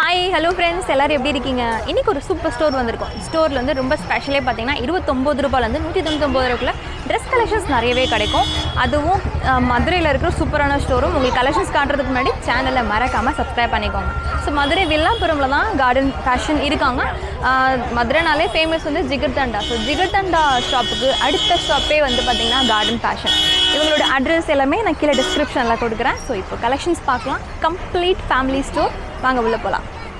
Hi hello friends எல்லாரும் எப்படி இருக்கீங்க இன்னைக்கு ஒரு சூப்பர் ஸ்டோர் வந்திருக்கோம் ஸ்டோரில் வந்து ரொம்ப ஸ்பெஷலே பார்த்தீங்கன்னா இருபத்தொம்போது ரூபாயிலேருந்து நூற்றி தொண்ணூத்தொம்பது ரூபாய்க்குள்ள ட்ரெஸ் கலெக்ஷன்ஸ் நிறையவே கிடைக்கும் அதுவும் அஹ், மதுரையில் இருக்கிற சூப்பரான ஸ்டோரும் உங்களுக்கு கலெக்ஷன்ஸ் காட்டுறதுக்கு முன்னாடி சேனலை மறக்காமல் சப்ஸ்கிரைப் பண்ணிக்கோங்க ஸோ மதுரை வில்லாப்புரமில் தான் கார்டன் ஃபேஷன் இருக்காங்க அஹ், மதுரைனாலே ஃபேமஸ் வந்து ஜிகர்தண்டா ஸோ ஜிகர்தண்டா ஷாப்புக்கு அடுத்த ஷாப்பே வந்து பார்த்தீங்கன்னா கார்டன் ஃபேஷன் இவங்களோட அட்ரஸ் எல்லாமே நான் கீழே டிஸ்கிரிப்ஷனில் கொடுக்குறேன் ஸோ இப்போ கலெக்ஷன்ஸ் பார்க்கலாம் கம்ப்ளீட் ஃபேமிலி ஸ்டோர் வாங்க உள்ளே போகலாம்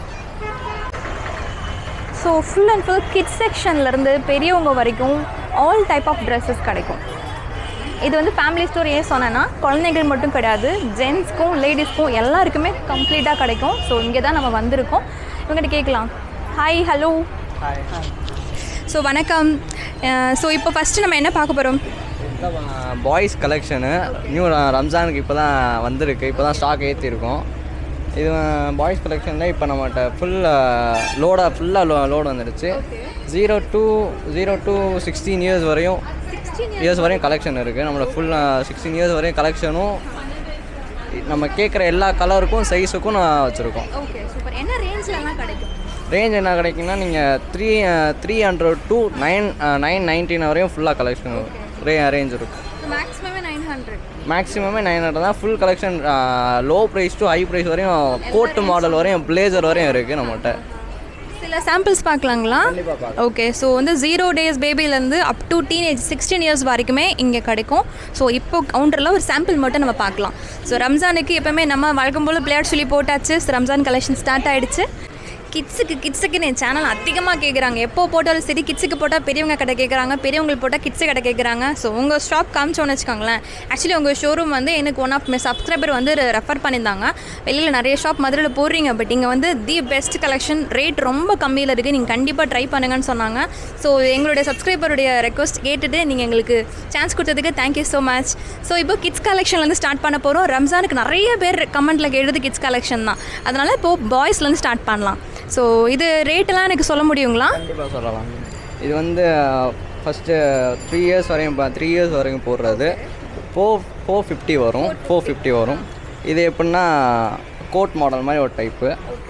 so full and full kids செக்ஷன்லேருந்து பெரியவங்க வரைக்கும் ஆல் டைப் ஆஃப் ட்ரெஸ்ஸஸ் கிடைக்கும் இது வந்து ஃபேமிலி ஸ்டோர் ஏன் சொன்னேன்னா குழந்தைகள் மட்டும் கிடையாது ஜென்ஸ்க்கும் லேடிஸ்க்கும் எல்லாருக்குமே கம்ப்ளீட்டாக கிடைக்கும் ஸோ இங்கே தான் நம்ம வந்திருக்கோம் இவங்ககிட்ட கேட்கலாம் ஹாய் ஹலோ ஸோ வணக்கம் ஸோ இப்போ ஃபஸ்ட்டு நம்ம என்ன பார்க்க போகிறோம் பாய்ஸ் கலெக்ஷனு நியூ ரம்ஜானுக்கு இப்போ தான் வந்திருக்கு இப்போ தான் ஸ்டாக் ஏற்றிருக்கோம் இது பாய்ஸ் கலெக்ஷனில் இப்போ நம்மகிட்ட ஃபுல் லோடாக ஃபுல்லாக லோ லோடு வந்துடுச்சு zero to zero to sixteen years வரையும் இயர்ஸ் வரையும் கலெக்ஷன் இருக்குது நம்மளோட ஃபுல் சிக்ஸ்டீன் இயர்ஸ் வரையும் கலெக்ஷனும் நம்ம கேட்குற எல்லா கலருக்கும் சைஸுக்கும் நான் வச்சுருக்கோம் ஓகே சூப்பர் என்ன ரேஞ்சிலலாம் கிடைக்கும் ரேஞ்ச் என்ன கிடைக்குன்னா நீங்கள் three three hundred to nine nine nineteen வரையும் ஃபுல்லாக கலெக்ஷன் ரே ரேஞ்ச் இருக்கும் மேக்ஸிமமே நைன் ஹண்ட்ரட் மேக்ஸிமமே நைன் ஹண்ட்ரட் தான் full collection low price to high price வரையும் கோட்டு மாடல் வரையும் பிளேசர் வரையும் இருக்குது நம்மகிட்ட சில சாம்பிள்ஸ் பார்க்கலாங்களா ஓகே ஸோ வந்து ஜீரோ டேஸ் பேபிலேருந்து up to teenage sixteen years வரைக்குமே இங்கே கிடைக்கும் ஸோ இப்போ கவுண்டரில் ஒரு சாம்பிள் மட்டும் நம்ம பார்க்கலாம் ஸோ ரம்ஜானுக்கு எப்போவுமே நம்ம வழக்கம் போல் பிளேட் சொல்லி போட்டாச்சு So, ரம்ஜான் கலெக்ஷன் ஸ்டார்ட் ஆயிடுச்சு கிட்ஸுக்கு கிட்ஸுக்கு என் சேனல் அதிகமாக கேட்குறாங்க எப்போ போட்டாலும் சரி கிட்ஸுக்கு போட்டால் பெரியவங்க கடை கேட்குறாங்க பெரியவங்களுக்கு போட்டால் கிட்ஸு கடை கேட்குறாங்க ஸோ உங்கள் ஷாப் காமிச்சோன்னு வச்சுக்கோங்களேன் ஆக்சுவலி உங்கள் ஷோரூம் வந்து எனக்கு ஒன் ஆஃப் மை சப்ஸ்கிரைபர் வந்து ரெஃபர் பண்ணியிருந்தாங்க வெளியில் நிறைய ஷாப் மதுரையில் போடுறீங்க பட் இங்கே வந்து தி பெஸ்ட் கலெக்ஷன் ரேட் ரொம்ப கம்மியில் இருக்குது நீங்கள் கண்டிப்பாக ட்ரை பண்ணுங்கன்னு சொன்னாங்க ஸோ எங்களுடைய சப்ஸ்கிரைபருடைய ரெக்வஸ்ட் கேட்டுட்டு நீங்கள் எங்களுக்கு சான்ஸ் கொடுத்ததுக்கு தேங்க்யூ ஸோ மச் ஸோ இப்போ கிட்ஸ் கலெக்ஷன்லேருந்து ஸ்டார்ட் பண்ண போகிறோம் ரம்ஜானுக்கு நிறைய பேர் கமெண்ட்டில் கேட்டது கிட்ஸ் கலெக்ஷன் தான் அதனால் இப்போது பாய்ஸ்லேருந்து ஸ்டார்ட் பண்ணலாம் ஸோ இது ரேட்டெல்லாம் எனக்கு சொல்ல முடியுங்களா கண்டிப்பாக சொல்லலாம் இது வந்து ஃபஸ்ட்டு த்ரீ இயர்ஸ் வரையும் த்ரீ இயர்ஸ் வரைக்கும் போடுறது ஃபோர் ஃபோர் ஃபிஃப்டி வரும் ஃபோர் ஃபிஃப்டி வரும் இது எப்படின்னா கோட் மாடல் மாதிரி ஒரு டைப்பு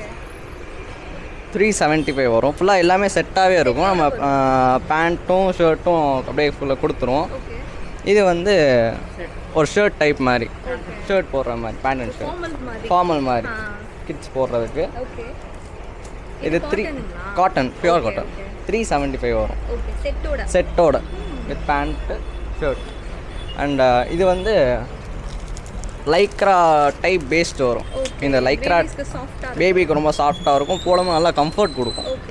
த்ரீ செவன்ட்டி ஃபைவ் வரும் ஃபுல்லாக எல்லாமே செட்டாகவே இருக்கும் நம்ம பேண்ட்டும் ஷர்ட்டும் அப்படியே ஃபுல்லாக கொடுத்துருவோம் இது வந்து ஒரு ஷர்ட் டைப் மாதிரி ஷர்ட் போடுற மாதிரி பேண்ட் அண்ட் ஷர்ட் ஃபார்மல் மாதிரி கிட்ஸ் போடுறதுக்கு ஓகே இது three cotton pure cotton three seventy five வரும் ஓகே செட்டோட செட்டோட வித் பேண்ட்டு ஷர்ட் அண்ட் இது வந்து லைக்ரா டைப் பேஸ்ட் வரும் இந்த லைக்ரா சாஃப்டாக பேபிக்கு ரொம்ப சாஃப்டாக இருக்கும் போடும்போது நல்லா கம்ஃபர்ட் கொடுக்கும் ஓகே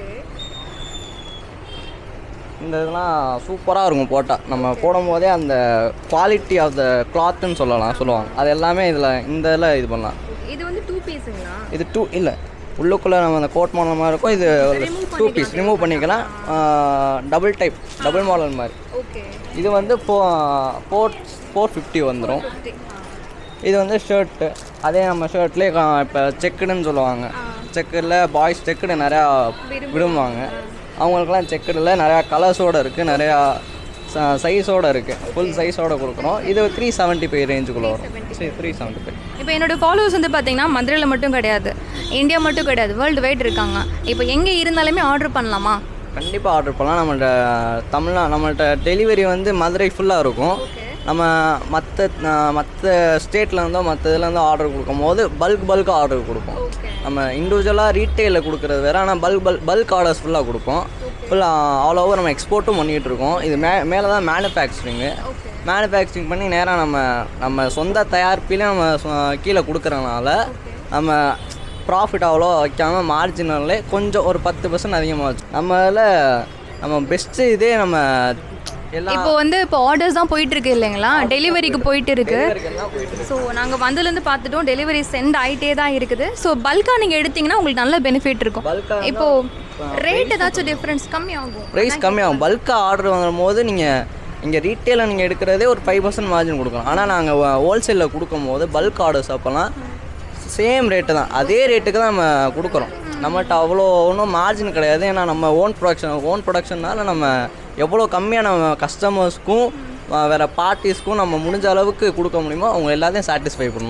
இந்த இதெல்லாம் சூப்பராக இருக்கும் போட்டால் நம்ம போடும்போதே அந்த குவாலிட்டி ஆஃப் த கிளாத்துன்னு சொல்லலாம் சொல்லுவாங்க அது எல்லாமே இதில் இந்த இதில் இது பண்ணலாம் இது வந்து டூ பீஸுங்களா இது டூ இல்லை உள்ளுக்குள்ளே நம்ம அந்த கோட் மாடல் மாதிரி இருக்கும் இது டூ பீஸ் ரிமூவ் பண்ணிக்கலாம் டபுள் டைப் டபுள் மாடல் மாதிரி ஓகே இது வந்து ஃபோ ஃபோர் ஃபோர் ஃபிஃப்டி வந்துடும் இது வந்து ஷர்ட்டு அதே நம்ம ஷர்ட்லேயே இப்போ செக்குடுன்னு சொல்லுவாங்க செக்குடில் பாய்ஸ் செக்குடு நிறையா விரும்புவாங்க அவங்களுக்குலாம் செக்குடில் நிறையா கலர்ஸோடு இருக்குது நிறையா சைஸோடு இருக்குது ஃபுல் சைஸோட கொடுக்குறோம் இது த்ரீ செவன்ட்டி ஃபைவ் ரேஞ்சுக்குள்ளே வரும் சரி த்ரீ செவன்ட்டி ஃபைவ் இப்போ என்னோட ஃபாலோவர்ஸ் வந்து பார்த்தீங்கன்னா மதுரையில் மட்டும் கிடையாது இந்தியா மட்டும் கிடையாது வேர்ல்டு வைட் இருக்காங்க இப்போ எங்கே இருந்தாலுமே ஆர்டர் பண்ணலாமா கண்டிப்பாக ஆர்டர் பண்ணலாம் நம்மள்ட்ட தமிழ்நா நம்மள்ட்ட டெலிவரி வந்து மதுரை ஃபுல்லாக இருக்கும் நம்ம மற்ற மற்ற ஸ்டேட்டில் இருந்தோ மற்ற இதில் இருந்தோ ஆர்டர் கொடுக்கும் போது பல்க் பல்காக ஆர்டர் கொடுப்போம் நம்ம இண்டிவிஜுவலாக ரீட்டெயிலில் கொடுக்குறது வேறு ஆனால் பல்க் பல்க் பல்க் ஆர்டர்ஸ் ஃபுல்லாக கொடுப்போம் ஃபுல்லாக ஆல் ஓவர் நம்ம எக்ஸ்போர்ட்டும் பண்ணிகிட்டு இருக்கோம் இது மே மேலே தான் மேனுஃபேக்சரிங்கு மேனுஃபேக்சரிங் பண்ணி நேராக நம்ம நம்ம சொந்த தயாரிப்பிலே நம்ம சொ- கீழே கொடுக்குறனால நம்ம ப்ராஃபிட் அவ்வளோ வைக்காமல் மார்ஜினல்லே கொஞ்சம் ஒரு பத்து பர்சன்ட் அதிகமாக வச்சு நம்ம அதில் நம்ம பெஸ்ட்டு இதே நம்ம எல்லா இப்போ வந்து இப்போ ஆர்டர்ஸ் தான் போயிட்டு இருக்கு இல்லைங்களா டெலிவரிக்கு போயிட்டு இருக்கு ஸோ நாங்கள் வந்ததுலேருந்து பார்த்துட்டோம் டெலிவரி சென்ட் ஆகிட்டே தான் இருக்குது ஸோ பல்காக நீங்கள் எடுத்தீங்கன்னா உங்களுக்கு நல்ல பெனிஃபிட் இருக்கும் Bulk-ஆ இப்போ ரேட் ஏதாச்சும் டிஃப்ரென்ஸ் கம்மி ஆகும் ப்ரைஸ் கம்மியாகும் பல்காக ஆர்டர் வாங்கும் போது நீங்கள் இங்கே ரீட்டெயிலில் நீங்கள் எடுக்கிறதே ஒரு ஃபைவ் பர்சன்ட் மார்ஜின் கொடுக்கலாம் ஆனால் நாங்கள் ஹோல்சேலில் கொடுக்கும் போது பல்க் ஆர்டர்ஸ் அப்போல்லாம் சேம் ரேட்டு தான் அதே ரேட்டுக்கு தான் நம்ம கொடுக்குறோம் நம்மகிட்ட அவ்வளோ ஒன்றும் மார்ஜின் கிடையாது ஏன்னா நம்ம ஓன் ப்ரொடக்ஷன் ஓன் ப்ரொடக்ஷன்னால நம்ம எவ்வளோ கம்மியாக நம்ம கஸ்டமர்ஸ்க்கும் வேறு பார்ட்டிஸ்க்கும் நம்ம முடிஞ்ச அளவுக்கு கொடுக்க முடியுமோ அவங்க எல்லாத்தையும் சாட்டிஸ்ஃபை பண்ணணும்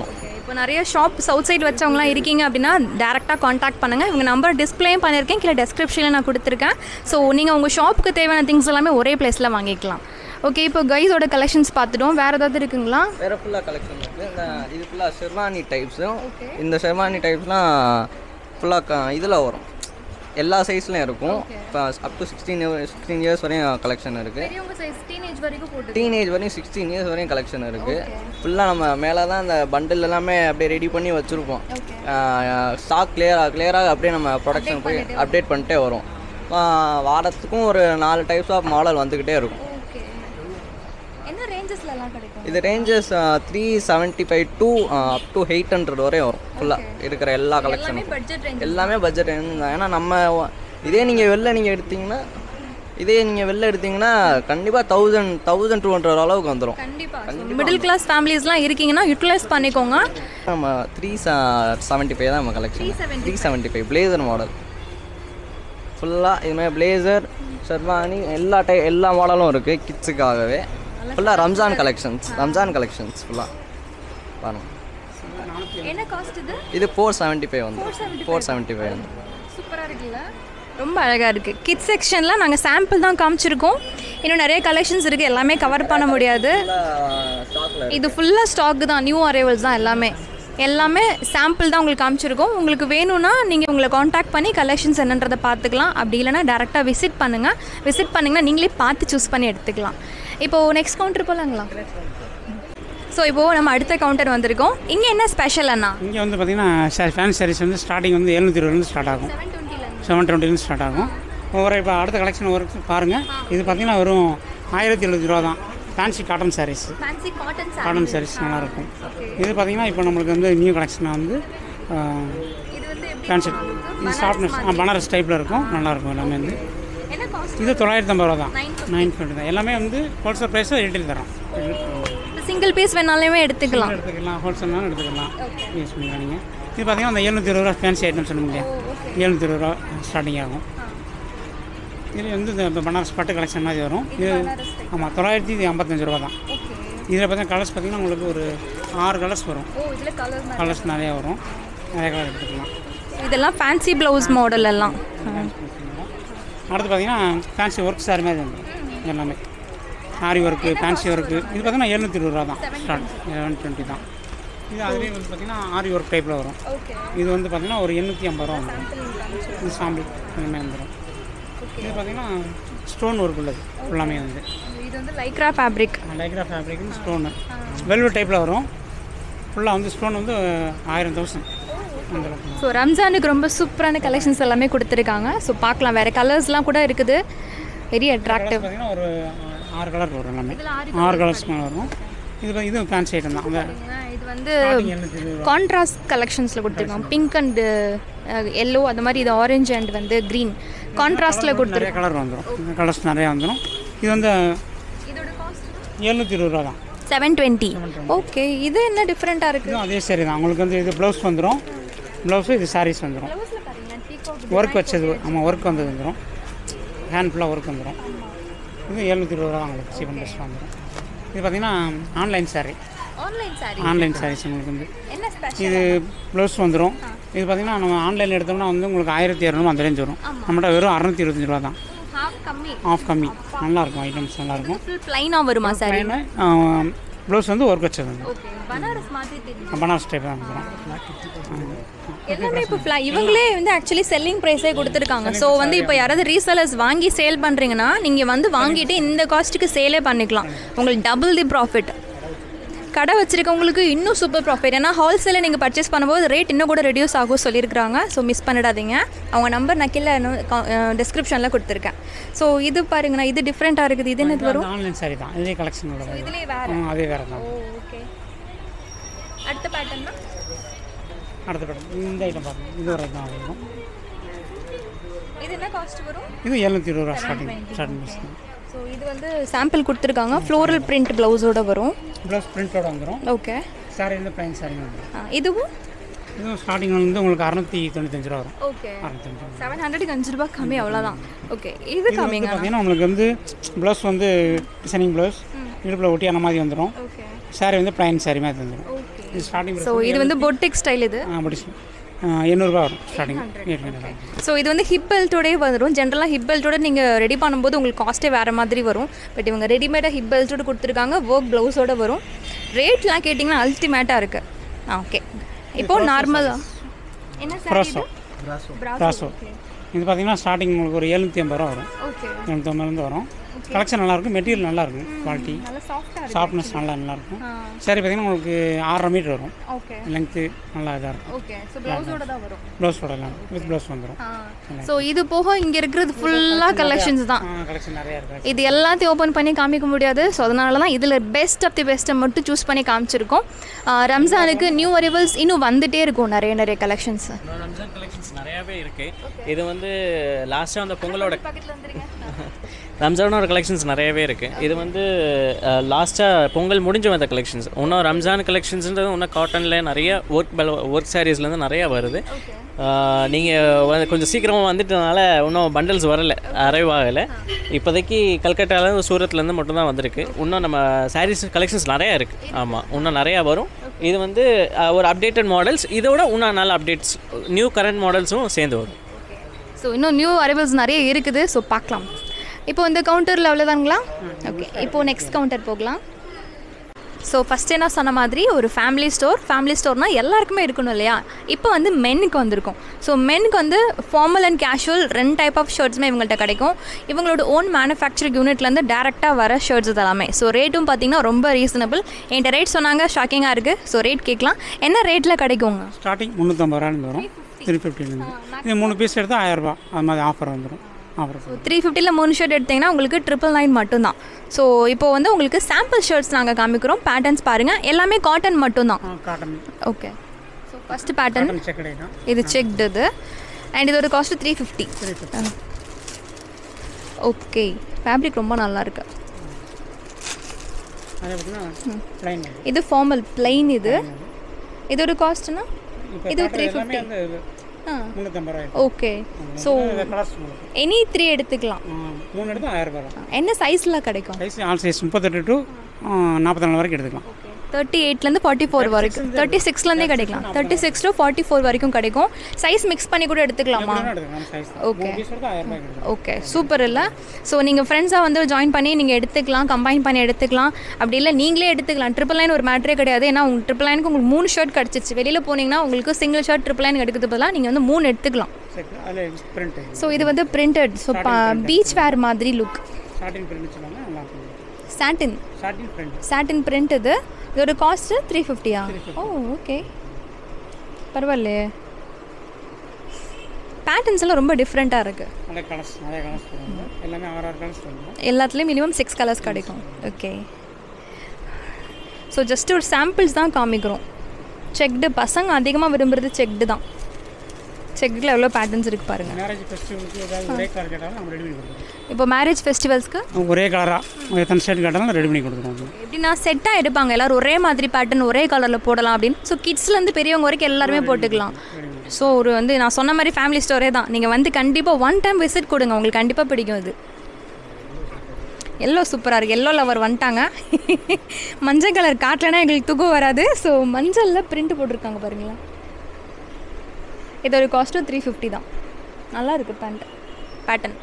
இப்போ நிறைய ஷாப்ஸ் அவுட் சைடு வச்சவங்களாம் இருக்கீங்க அப்படின்னா டேரெக்டாக காண்டாக்ட் பண்ணுங்கள் இவங்க நம்பர் டிஸ்பிளேயும் பண்ணியிருக்கேன் கீழே டெஸ்கிரிப்ஷனில் நான் கொடுத்துருக்கேன் ஸோ நீங்கள் உங்கள் ஷாப்புக்கு தேவையான திங்ஸ் எல்லாமே ஒரே பிளேஸில் வாங்கிக்கலாம் ஓகே இப்போ கைஸோட கலெக்ஷன்ஸ் பார்த்துட்டோம் வேறு ஏதாவது இருக்குங்களா வேறு ஃபுல்லாக கலெக்ஷன் இருக்குது இந்த இது ஃபுல்லாக ஷெர்வானி டைப்ஸும் இந்த ஷெர்வானி டைப்ஸ்லாம் ஃபுல்லாக க இதில் வரும் எல்லா சைஸ்லையும் இருக்கும் இப்போ up to sixteen sixteen years வரையும் கலெக்ஷன் இருக்குது பெரியவங்க சைஸ் டீனேஜ் வரைக்கும் போட்டு டீனேஜ் வரையும் சிக்ஸ்டீன் இயர்ஸ் வரையும் கலெக்ஷன் இருக்குது ஃபுல்லாக நம்ம மேலே தான் அந்த பண்டில் எல்லாமே அப்படியே ரெடி பண்ணி வச்சுருப்போம் ஸ்டாக் கிளியராக கிளியராக அப்படியே நம்ம ப்ரொடக்ஷன் போய் அப்டேட் பண்ணிட்டே வரும் ஆ, வாரத்துக்கும் ஒரு நாலு டைப்ஸ் ஆஃப் மாடல் வந்துக்கிட்டே இருக்கும் ஓகே என்ன ரேஞ்சஸ்லலாம் கிடைக்கும் இது ranges three seventy five to up to eight hundred வரையும் வரும் ஃபுல்லாக இருக்கிற எல்லா கலெக்ஷனும் பட்ஜெட் ரேஞ்ச் எல்லாமே பட்ஜெட் தான் ஏன்னா நம்ம வ- இதே நீங்கள் வெளில நீங்கள் எடுத்தீங்கன்னா இதே நீங்கள் வெளில எடுத்தீங்கன்னா கண்டிப்பாக தௌசண்ட் தௌசண்ட் டூ ஹண்ட்ரட் அளவுக்கு வந்துடும் கண்டிப்பாக மிடில் கிளாஸ் ஃபேமிலிஸ்லாம் இருக்கீங்கன்னா யூட்டிலைஸ் பண்ணிக்கோங்க நம்ம த்ரீ செவன்ட்டி ஃபைவ் தான் நம்ம collection three seventy five blazer model ஃபுல்லாக இதுமாதிரி பிளேசர் ஷெர்வானி எல்லா டை எல்லா மாடலும் இருக்குது கிட்ஸுக்காகவே ஃபுல்லாக ரம்ஜான் கலெக்ஷன்ஸ் ரம்ஜான் கலெக்ஷன்ஸ் ஃபுல்லாக பாருங்க என்ன காஸ்ட் இது இது ஃபோர் செவன்ட்டி ஃபைவ் வந்து ஃபோர் செவன்ட்டி ஃபைவ் வந்து சூப்பராக இருக்குல்ல ரொம்ப அழகாக இருக்குது கிட்ஸ் செக்ஷனில் நாங்கள் சாம்பிள் தான் காமிச்சிருக்கோம் இன்னும் நிறைய கலெக்ஷன்ஸ் இருக்குது எல்லாமே கவர் பண்ண முடியாது ஸ்டாக்கில் இது ஃபுல்லாக ஸ்டாக் தான் நியூ அரைவல்ஸ் தான் எல்லாமே எல்லாமே சாம்பிள் தான் உங்களுக்கு காமிச்சிருக்கோம் உங்களுக்கு வேணும்னா நீங்கள் உங்களை காண்டாக்ட் பண்ணி கலெக்ஷன்ஸ் என்னன்றதை பார்த்துக்கலாம் அப்படி இல்லைனா டேரெக்டாக விசிட் பண்ணுங்கள் விசிட் பண்ணிங்கன்னா நீங்களே பார்த்து சூஸ் பண்ணி எடுத்துக்கலாம் இப்போது நெக்ஸ்ட் கவுண்டர் போகலாங்களா ஸோ இப்போது நம்ம அடுத்த கவுண்டர் வந்திருக்கோம் இங்கே என்ன ஸ்பெஷல் அண்ணா இங்கே வந்து பார்த்தீங்கன்னா ஃபேன் சாரீஸ் வந்து ஸ்டார்டிங் வந்து எழுநூற்றி இருபதுலேருந்து ஸ்டார்ட் ஆகும் செவன் டுவெண்ட்டிலேருந்து ஸ்டார்ட் ஆகும் ஒவ்வொரு இப்போ அடுத்த கலெக்ஷன் ஒரு பாருங்கள் இது பார்த்தீங்கன்னா வெறும் ஆயிரத்தி எழுபது ரூபா தான் fancy cotton saris fancy cotton cotton saris நல்லாயிருக்கும் இது பார்த்தீங்கன்னா இப்போ நம்மளுக்கு வந்து நியூ கலெக்ஷனாக வந்து இது வந்து ஃபேன்சி இது சாஃப்ட்னஸ் பனாரஸ் டைப்பில் இருக்கும் நல்லாயிருக்கும் எல்லாமே வந்து என்ன காஸ்ட் இது தொள்ளாயிரத்தி ஐம்பது ரூபா தான் நைன் ஃபிஃப்டி தான் எல்லாமே வந்து ஹோல்சேல் ப்ரைஸில் ரீட்டைல் தரோம் சிங்கிள் பீஸ் வேணாலுமே எடுத்துக்கலாம் எடுத்துக்கலாம் ஹோல்சேல்னாலும் எடுத்துக்கலாம் யூஸ் பண்ணிக்கலாம் நீங்கள் இது பார்த்தீங்கன்னா அந்த எழுநூற்றி இருபது ரூபா ஃபேன்சி ஐட்டம் சொல்ல முடியாது எழுநூற்றி இருபது ரூபா ஸ்டார்டிங் ஆகும் இது வந்து இந்த பனாரஸ் பட்டு கலெக்ஷன் மாதிரி வரும் இது ஆமாம் தொள்ளாயிரத்தி ஐம்பத்தஞ்சு ரூபா தான் இதில் பார்த்தீங்கன்னா கலர்ஸ் பார்த்தீங்கன்னா உங்களுக்கு ஒரு ஆறு கலர்ஸ் வரும் ஓ இதில் கலர் கலர்ஸ் நிறையா வரும் நிறைய கலர் எடுத்துக்கலாம் இதெல்லாம் ஃபேன்சி ப்ளவுஸ் மாடல் எல்லாம் அடுத்து பார்த்தீங்கன்னா ஃபேன்சி ஒர்க் சாரி மாதிரி வந்துடும் எல்லாமே ஆரி ஒர்க்கு ஃபேன்சி ஒர்க்கு இது பார்த்தீங்கன்னா எழுநூற்றி இருபது ரூபா தான் ஸ்டார்ட் செவன் டுவெண்ட்டி தான் இது அதுலேயே வந்து பார்த்தீங்கன்னா ஆரி ஒர்க் டைப்பில் வரும் இது வந்து பார்த்தீங்கன்னா ஒரு எண்ணூற்றி ஐம்பது ரூபா வந்துடும் இது சாம்பிள் எல்லாமே வந்துடும் இது பார்த்தீங்கன்னா ஸ்டோன் ஒர்க் உள்ளது ஃபுல்லாமே வந்து இது வந்து லைக்ரா ஃபேப்ரிக் லைக்ரா ஃபேப்ரிக்னு ஸ்டோனு வெல்வெட் டைப்பில் வரும் ஃபுல்லாக வந்து ஸ்டோன் வந்து ஆயிரம் தௌசண்ட் அந்த அளவுக்கு ஸோ ரம்ஜானுக்கு ரொம்ப சூப்பரான கலெக்ஷன்ஸ் எல்லாமே கொடுத்துருக்காங்க ஸோ பார்க்கலாம் வேறு கலர்ஸ்லாம் கூட இருக்குது வெரி அட்ராக்டிவ் பார்த்தீங்கன்னா ஒரு ஆறு கலர் வரும் எல்லாமே ஆறு கலர்ஸ் மேலே வரும் இது வந்து- இது ஃபேன்சி ஐட்டம் தான் அந்த இது வந்து எண்ணூற்றி இருபது கான்ட்ராஸ்ட் கலெக்ஷன்ஸில் கொடுத்துருக்காங்க பிங்க் அண்ட் எல்லோ அந்த மாதிரி இது ஆரஞ்சு அண்ட் வந்து க்ரீன் கான்ட்ராஸ்டில் கொடுத்துருக்காங்க நிறைய கலர் வந்துடும் கலர்ஸ் நிறையா வந்துடும் இது வந்து இதோட காஸ்ட் எழுநூற்றி இருபது ரூபா தான் செவன் டுவெண்ட்டி ஓகே இது என்ன டிஃப்ரெண்ட்டாக இருக்குது இதுவும் அதே சரி தான் உங்களுக்கு வந்து இது ப்ளவுஸ் வந்துடும் ப்ளவுஸு இது சாரீஸ் வந்துடும் ஒர்க் வச்சது ஆமாம் ஒர்க் வந்தது வந்துடும் ஹேண்ட் ஃபுல்லாக ஒர்க் வந்துடும் இது எழுநூற்றி இருபது ரூபா தான் உங்களுக்கு சீப்பன் பெஸ்ட் வந்துடும் இது பார்த்தீங்கன்னா online sari online sari online saris உங்களுக்கு வந்து என்ன ஸ்பெஷல் இது ப்ளவுஸ் வந்துடும் இது பார்த்தீங்கன்னா நம்ம ஆன்லைனில் எடுத்தோம்னா வந்து உங்களுக்கு ஆயிரத்தி இரநூறு அந்த ரேஞ்ச் வரும் நம்மகிட்ட வெறும் அறநூற்றி இருபத்தஞ்சி ரூபா தான் ஹாஃப் கம்மி ஆஃப் கம்மி நல்லாயிருக்கும் ஐட்டம்ஸ் நல்லாயிருக்கும் ஃபுல் ப்ளைனாக வருமா சாரி ப்ளவுஸ் வந்து ஒர்க் வச்சது வந்து ஓகே பனாரஸ் மாதிரி தெரியும் பனாரஸ் டைப் தான் வந்துடும் எல்லாமே இப்போ ஃப்ளா இவங்களே வந்து ஆக்சுவலி செல்லிங் ப்ரைஸே கொடுத்துருக்காங்க ஸோ வந்து இப்போ யாராவது ரீசெலர்ஸ் வாங்கி சேல் பண்ணுறீங்கன்னா நீங்கள் வந்து வாங்கிட்டு இந்த காஸ்ட்டுக்கு சேலே பண்ணிக்கலாம் உங்களுக்கு டபுள் தி ப்ராஃபிட் கடை வச்சுருக்கவங்களுக்கு இன்னும் சூப்பர் ப்ராஃபிட் ஏன்னா ஹோல்சேலில் நீங்கள் பர்ச்சேஸ் பண்ணும்போது ரேட் இன்னும் கூட ரெடியூஸ் ஆகும் சொல்லியிருக்காங்க ஸோ மிஸ் பண்ணிடாதீங்க அவங்க நம்பர் நான் கீழே டிஸ்கிரிப்ஷனில் கொடுத்துருக்கேன் ஸோ இது பாருங்கண்ணா இது டிஃப்ரெண்ட்டாக இருக்குது இது என்னது வரும் ஆன்லைன் சாரி தான் இதே கலெக்ஷன் உள்ளது இதுலேயே வேறு ம், அதே வேறு தான் ஓகே அடுத்த பேட்டர்னா அடுத்த படம் இந்த ஐட்டம் பாருங்க இது ஒரு ஐட்டம் வரும் இது என்ன காஸ்ட் வரும் இது எழுநூற்றி இருபது ரூபா ஸ்டார்டிங் ஸ்டார்டிங் ப்ரைஸ் தான் ஸோ இது வந்து சாம்பிள் கொடுத்துருக்காங்க ஃப்ளோரல் பிரிண்ட் ப்ளவுஸோட வரும் ப்ளவுஸ் பிரிண்டோட வந்துடும் ஓகே சாரி வந்து ப்ளைன் சாரி வந்துடும் இதுவும் இதுவும் ஸ்டார்டிங் வந்து உங்களுக்கு அறநூற்றி தொண்ணூத்தஞ்சு ரூபா வரும் ஓகே அறநூத்தஞ்சு ரூபா செவன் ஹண்ட்ரடுக்கு அஞ்சு ரூபாய் கம்மி அவ்வளோதான் ஓகே இது வந்து கம்மிங்க பார்த்தீங்கன்னா உங்களுக்கு வந்து ப்ளவுஸ் வந்து டிசைனிங் ப்ளவுஸ் இடுப்பில் ஒட்டியான மாதிரி வந்துடும் ஓகே சாரி வந்து ப்ளைன் சாரி மாதிரி வந்துடும் ஓகே இது ஸ்டார்டிங் ஸோ இது வந்து பொட்டிக் ஸ்டைல் இது முடிச்சு எண்ணூறுபா வரும் ஸ்டார்டிங் எயிட் ஹண்ட்ரட் ஸோ இது வந்து ஹிப் பெல்ட்டோடே வந்துடும் ஜென்ரலாக ஹிப் பெல்ட்டோட நீங்கள் ரெடி பண்ணும்போது உங்களுக்கு காஸ்ட்டே வேறு மாதிரி வரும் பட் இவங்க ரெடிமேடாக ஹிப் பெல்ட்டோட கொடுத்துருக்காங்க ஒர்க் ப்ளவுஸோட வரும் ரேட்லாம் கேட்டிங்கன்னா அல்டிமேட்டாக இருக்குது ஆ ஓகே இப்போ நார்மலாக என்ன ப்ராசோ ப்ராசோ இது பார்த்தீங்கன்னா ஸ்டார்டிங் உங்களுக்கு ஒரு எழுநூற்றி ஐம்பது ரூபா வரும் ஓகே எழுநூற்றி ஐம்பதுலேருந்து வரும் கலெக்ஷன் நல்லாயிருக்கும் மெட்டீரியல் நல்லாயிருக்கும் குவாலிட்டி நல்லா சாஃப்டாக சாஃப்ட்னஸ் நல்லா நல்லாயிருக்கும் ஆ சரி பார்த்தீங்கன்னா உங்களுக்கு ஆறரை மீட்டர் வரும் ஓகே லென்த்து நல்லா இதாக இருக்கும் ஓகே ஸோ ப்ளவுஸோட தான் வரும் ப்ளவுஸோட எல்லாம் வித் ப்ளவுஸ் வந்துடும் ஸோ இது போக இங்கே இருக்கிறது ஃபுல்லாக கலெக்ஷன்ஸ் தான் கலெக்ஷன் நிறையா இருக்குது இது எல்லாத்தையும் ஓப்பன் பண்ணி காமிக்க முடியாது ஸோ அதனால தான் இதில் பெஸ்ட் ஆஃப் தி பெஸ்ட்டை மட்டும் சூஸ் பண்ணி காமிச்சிருக்கோம் ஆ, ரம்ஜானுக்கு நியூ அரைவல்ஸ் இன்னும் வந்துட்டே இருக்கும் நிறைய நிறைய கலெக்ஷன்ஸ் இன்னும் ரம்ஜான் கலெக்ஷன்ஸ் நிறையாவே இருக்குது இது வந்து லாஸ்ட்டாக அந்த பொங்கலோட ரம்ஜானோட கலெக்ஷன்ஸ் நிறையவே இருக்குது இது வந்து லாஸ்ட்டாக பொங்கல் முடிஞ்சு வந்த கலெக்ஷன்ஸ் இன்னும் ரம்ஜான் கலெக்ஷன்ஸ்ன்றது இன்னும் காட்டனில் நிறைய ஒர்க் ஒர்க் சாரீஸ்லேருந்து நிறைய வருது நீங்கள் கொஞ்சம் சீக்கிரமாக வந்துட்டனால இன்னும் பண்டல்ஸ் வரல அரைவ் ஆகலை இப்போதைக்கு கல்கட்டாலேருந்து சூரத்லேருந்து மட்டும்தான் வந்திருக்கு இன்னும் நம்ம சாரீஸ் கலெக்ஷன்ஸ் நிறையா இருக்குது ஆமாம் இன்னும் நிறையா வரும் இது வந்து அஹ், ஒரு அப்டேட்டட் மாடல்ஸ் இதோட இன்னும் நல்ல அப்டேட்ஸ் நியூ கரண்ட் மாடல்ஸும் சேர்ந்து வரும் ஸோ இன்னும் நியூ அரைவல்ஸ் நிறைய இருக்குது ஸோ பார்க்கலாம் இப்போ இந்த கவுண்டரில் அவ்வளோதாங்களா ஓகே இப்போது நெக்ஸ்ட் கவுண்டர் போகலாம் ஸோ ஃபஸ்ட் என்ன சொன்ன மாதிரி ஒரு ஃபேமிலி ஸ்டோர் ஃபேமிலி ஸ்டோர்னால் எல்லாருக்குமே இருக்கணும் இல்லையா இப்போ வந்து மென்னுக்கு வந்திருக்கும் ஸோ மென்னுக்கு வந்து ஃபார்மல் அண்ட் கேஷுவல் ரெண்டு டைப் ஆஃப் ஷர்ட்ஸுமே இவங்கள்ட்ட கிடைக்கும் இவங்களோட ஓன் மேனுஃபேக்சரிங் யூனிட்லேருந்து டேரெக்டாக வர ஷர்ட்ஸ் இதெல்லாமே ஸோ ரேட்டும் பார்த்தீங்கன்னா ரொம்ப ரீசனபிள் என்கிட்ட ரேட் சொன்னாங்க ஷாக்கிங்காக இருக்குது ஸோ ரேட் கேட்கலாம் என்ன ரேட்டில் கிடைக்குங்க ஸ்டார்டிங் முந்நூற்றம்பது ரூபான்னு வரும் த்ரீ ஃபிஃப்டிலேருந்து இது மூணு பீஸ் எடுத்தால் ஆயிரரூபா அது மாதிரி ஆஃபர் வந்துடும் ஆஃபர் த்ரீ ஃபிஃப்டியில் மூணு ஷர்ட் எடுத்தீங்கன்னா உங்களுக்கு ட்ரிபிள் நைன் மட்டும்தான் ஸோ இப்போ வந்து உங்களுக்கு சாம்பிள் ஷர்ட்ஸ் நாங்கள் காமிக்கிறோம் பேட்டர்ன்ஸ் பாருங்கள் எல்லாமே காட்டன் மட்டும்தான் cotton okay so first pattern cotton செக்கடை தான் இது செக்டு இது அண்ட் இதோட cost three fifty three fifty okay fabric ரொம்ப நல்லா இருக்கு அதே பார்த்தீங்கன்னா ப்ளைன் இது ஃபார்மல் plain இது இதோட காஸ்ட்னா இப்போ இது காட்டுற 350. எல்லாமே வந்து ஆ முந்நூற்றம்பது ரூபாய் ஓகே ஸோ கலர்ஸ் உங்களுக்கு எனி த்ரீ எடுத்துக்கலாம் ஆ, மூணு எடுத்து ஆயிரம் ரூபாய் தான் என்ன சைஸில் கிடைக்கும் சைஸ் ஆல் சைஸ் முப்பத்தெட்டு டு நாற்பத்தி நாலு வரைக்கும் எடுத்துக்கலாம் தேர்ட்டி எயிட்லேருந்து ஃபார்ட்டி ஃபோர் வரைக்கும் தேர்ட்டி சிக்ஸ்லேருந்தே கிடைக்கலாம் thirty six to forty four வரைக்கும் கிடைக்கும் சைஸ் மிக்ஸ் பண்ணி கூட எடுத்துக்கலாமா எப்படினா எடுத்துக்கலாம் சைஸ் Okay. மூணு பீஸ் எடுத்து ஆயிரம் ரூபாய்க்கு எடுத்துக்கலாம் ஓகே சூப்பர் இல்லை ஸோ நீங்கள் ஃப்ரெண்ட்ஸாக வந்து ஜாயின் பண்ணி நீங்கள் எடுத்துக்கலாம் கம்பைன் பண்ணி எடுத்துக்கலாம் அப்படி இல்லை நீங்களே எடுத்துக்கலாம் ட்ரிபிள் லைன் ஒரு மேட்ரே கிடையாது ஏன்னா உங்களுக்கு ட்ரிபிள் லைனுக்கு உங்களுக்கு மூணு ஷர்ட் கிடச்சிச்சு வெளியில் போனீங்கன்னா உங்களுக்கு சிங்கிள் ஷர்ட் ட்ரிபிள் லைன் எடுக்கிறது பதிலாக நீங்கள் வந்து மூணு எடுத்துக்கலாம் செக் அதில் பிரிண்ட் ஸோ இது வந்து பிரிண்டட் ஸோ பீச் வேர் மாதிரி லுக் ஸ்டார்டிங் பிரிண்ட் சொல்லுவாங்க நல்லா இருக்கும் satin starting print satin print இது இதோட காஸ்ட்டு த்ரீ ஃபிஃப்டியா ஓ ஓகே பரவாயில்லையே பேட்டர்ன்ஸ் எல்லாம் ரொம்ப டிஃப்ரெண்ட்டாக இருக்குது நிறைய கலர்ஸ் நிறைய கலர்ஸ் போடுவாங்க எல்லாமே ஆறு ஆறு கலர்ஸ் போடுவாங்க எல்லாத்துலேயும் மினிமம் சிக்ஸ் கலர்ஸ் கிடைக்கும் ஓகே ஸோ ஜஸ்ட் ஒரு சாம்பிள்ஸ் தான் காமிக்கிறோம் செக்டு பசங்க அதிகமாக விரும்புறது செக்டு தான் செக்டில் எவ்வளோ பேட்டர்ன்ஸ் இருக்குது பாருங்கள் மேரேஜ் ஃபெஸ்டிவலுக்கு ஏதாவது ஒரே கலர் கேட்டாலும் நம்ம ரெடி பண்ணி கொடுத்துருவோம் இப்போ மேரேஜ் ஃபெஸ்டிவல்ஸ்க்கு ஒரே கலராக எத்தனை ஷர்ட் கேட்டாலும் ரெடி பண்ணி கொடுத்துருவோம் எப்படின்னா செட்டாக எடுப்பாங்க எல்லோரும் ஒரே மாதிரி பேட்டர்ன் ஒரே கலரில் போடலாம் அப்படின்னு ஸோ கிட்ஸ்லேருந்து பெரியவங்க வரைக்கும் எல்லாருமே போட்டுக்கலாம் ஸோ ஒரு வந்து நான் சொன்ன மாதிரி ஃபேமிலி ஸ்டோரே தான் நீங்கள் வந்து கண்டிப்பாக ஒன் டைம் விசிட் கொடுங்க உங்களுக்கு கண்டிப்பாக பிடிக்கும் இது எல்லோ சூப்பராக இருக்குது எல்லோ லவர் வந்துட்டாங்க மஞ்சள் கலர் காட்டலைன்னா எங்களுக்கு தூக்கம் வராது ஸோ மஞ்சளில் பிரிண்ட் போட்டிருக்காங்க பாருங்களேன் இதோட காஸ்ட்டும் த்ரீ ஃபிஃப்டி தான் நல்லா இருக்குது பேண்ட் பேட்டர்ன்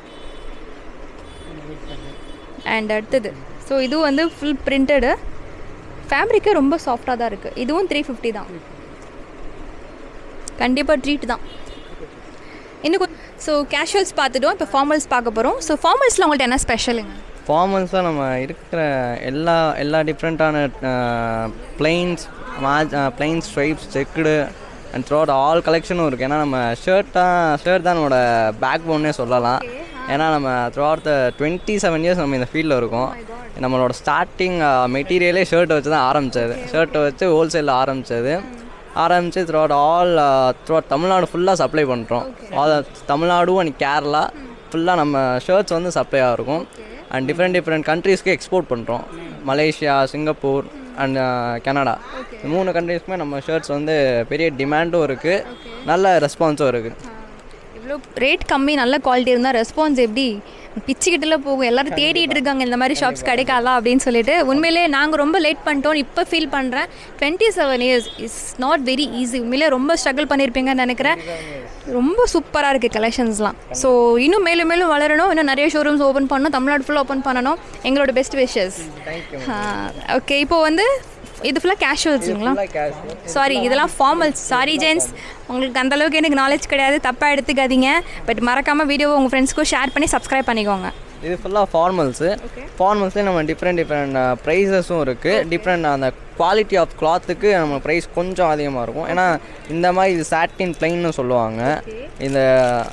அண்ட் அடுத்தது ஸோ இதுவும் வந்து ஃபுல் பிரிண்டடு ஃபேப்ரிக்கு ரொம்ப சாஃப்டாக தான் இருக்குது இதுவும் த்ரீ ஃபிஃப்டி தான் கண்டிப்பாக ட்ரீட் தான் இன்னும் ஸோ கேஷுவல்ஸ் பார்த்துட்டோம் இப்போ ஃபார்மல்ஸ் பார்க்க போகிறோம் ஸோ ஃபார்மல்ஸில் உங்கள்ட்ட என்ன ஸ்பெஷலுங்க ஃபார்மல்ஸாக நம்ம இருக்கிற எல்லா எல்லா டிஃப்ரெண்ட்டான plains plain stripes checked and throughout all கலெக்ஷனும் இருக்குது ஏன்னா நம்ம ஷர்ட் தான் ஷர்ட் தான் நம்மளோட பேக் போன்னே சொல்லலாம் ஏன்னா நம்ம throughout the twenty seven years நம்ம இந்த ஃபீல்டில் இருக்கோம் நம்மளோட ஸ்டார்டிங் மெட்டீரியலே ஷர்ட்டை வச்சு தான் ஆரம்பித்தது ஷர்ட்டை வச்சு ஹோல்சேலில் ஆரம்பித்தது ஆரம்பித்து throughout all throughout Tamil Nadu ஃபுல்லாக சப்ளை பண்ணுறோம் ஆல் தமிழ்நாடு அண்ட் கேரளா ஃபுல்லாக நம்ம ஷர்ட்ஸ் வந்து சப்ளை ஆகிருக்கும் அண்ட் டிஃப்ரெண்ட் டிஃப்ரெண்ட் கண்ட்ரீஸ்க்கு எக்ஸ்போர்ட் பண்ணுறோம் மலேசியா சிங்கப்பூர் அண்ட் கனடா இந்த மூணு கண்ட்ரீஸ்க்குமே நம்ம ஷர்ட்ஸ் வந்து பெரிய டிமாண்டும் இருக்குது நல்ல ரெஸ்பான்ஸும் இருக்குது இவ்வளோ ரேட் கம்மி நல்ல குவாலிட்டி இருந்தால் ரெஸ்பான்ஸ் எப்படி பிச்சுக்கிட்டுல போகும் எல்லாரும் தேடிட்டு இருக்காங்க இந்த மாதிரி ஷாப்ஸ் கிடைக்காதா அப்படின்னு சொல்லிட்டு உண்மையிலே நாங்கள் ரொம்ப லேட் பண்ணிட்டோம் இப்போ ஃபீல் பண்ணுறேன் twenty seven years is not very easy உண்மையிலே ரொம்ப ஸ்ட்ரகிள் பண்ணியிருப்பீங்கன்னு நினைக்கிறேன் ரொம்ப சூப்பராக இருக்குது கலெக்ஷன்ஸ்லாம் ஸோ இன்னும் மேலும் மேலும் வளரணும் இன்னும் நிறைய ஷோரூம்ஸ் ஓப்பன் பண்ணணும் தமிழ்நாடு ஃபுல்லாக ஓப்பன் பண்ணணும் எங்களோட பெஸ்ட் விஷஸ் ஓகே இப்போ வந்து இது ஃபுல்லாக கேஷுவல்ஸுங்களா கேஷ் சாரி இதெல்லாம் ஃபார்மல்ஸ் சாரி ஜென்ஸ் உங்களுக்கு அந்த அளவுக்கு எனக்கு நாலேஜ் கிடையாது தப்பாக எடுத்துக்காதீங்க பட் மறக்காமல் வீடியோவை உங்கள் ஃப்ரெண்ட்ஸ்க்கும் ஷேர் பண்ணி சப்ஸ்கிரைப் பண்ணிக்கோங்க இது ஃபுல்லாக ஃபார்மல்ஸு ஃபார்மல்ஸ்லேயே நம்ம டிஃப்ரெண்ட் டிஃப்ரெண்ட் ப்ரைஸஸும் இருக்குது டிஃப்ரெண்ட் அந்த குவாலிட்டி ஆஃப் கிளாத்துக்கு நம்ம ப்ரைஸ் கொஞ்சம் அதிகமாக இருக்கும் ஏன்னா இந்த மாதிரி இது சாட்டின் பிளைன்னு சொல்லுவாங்க இந்த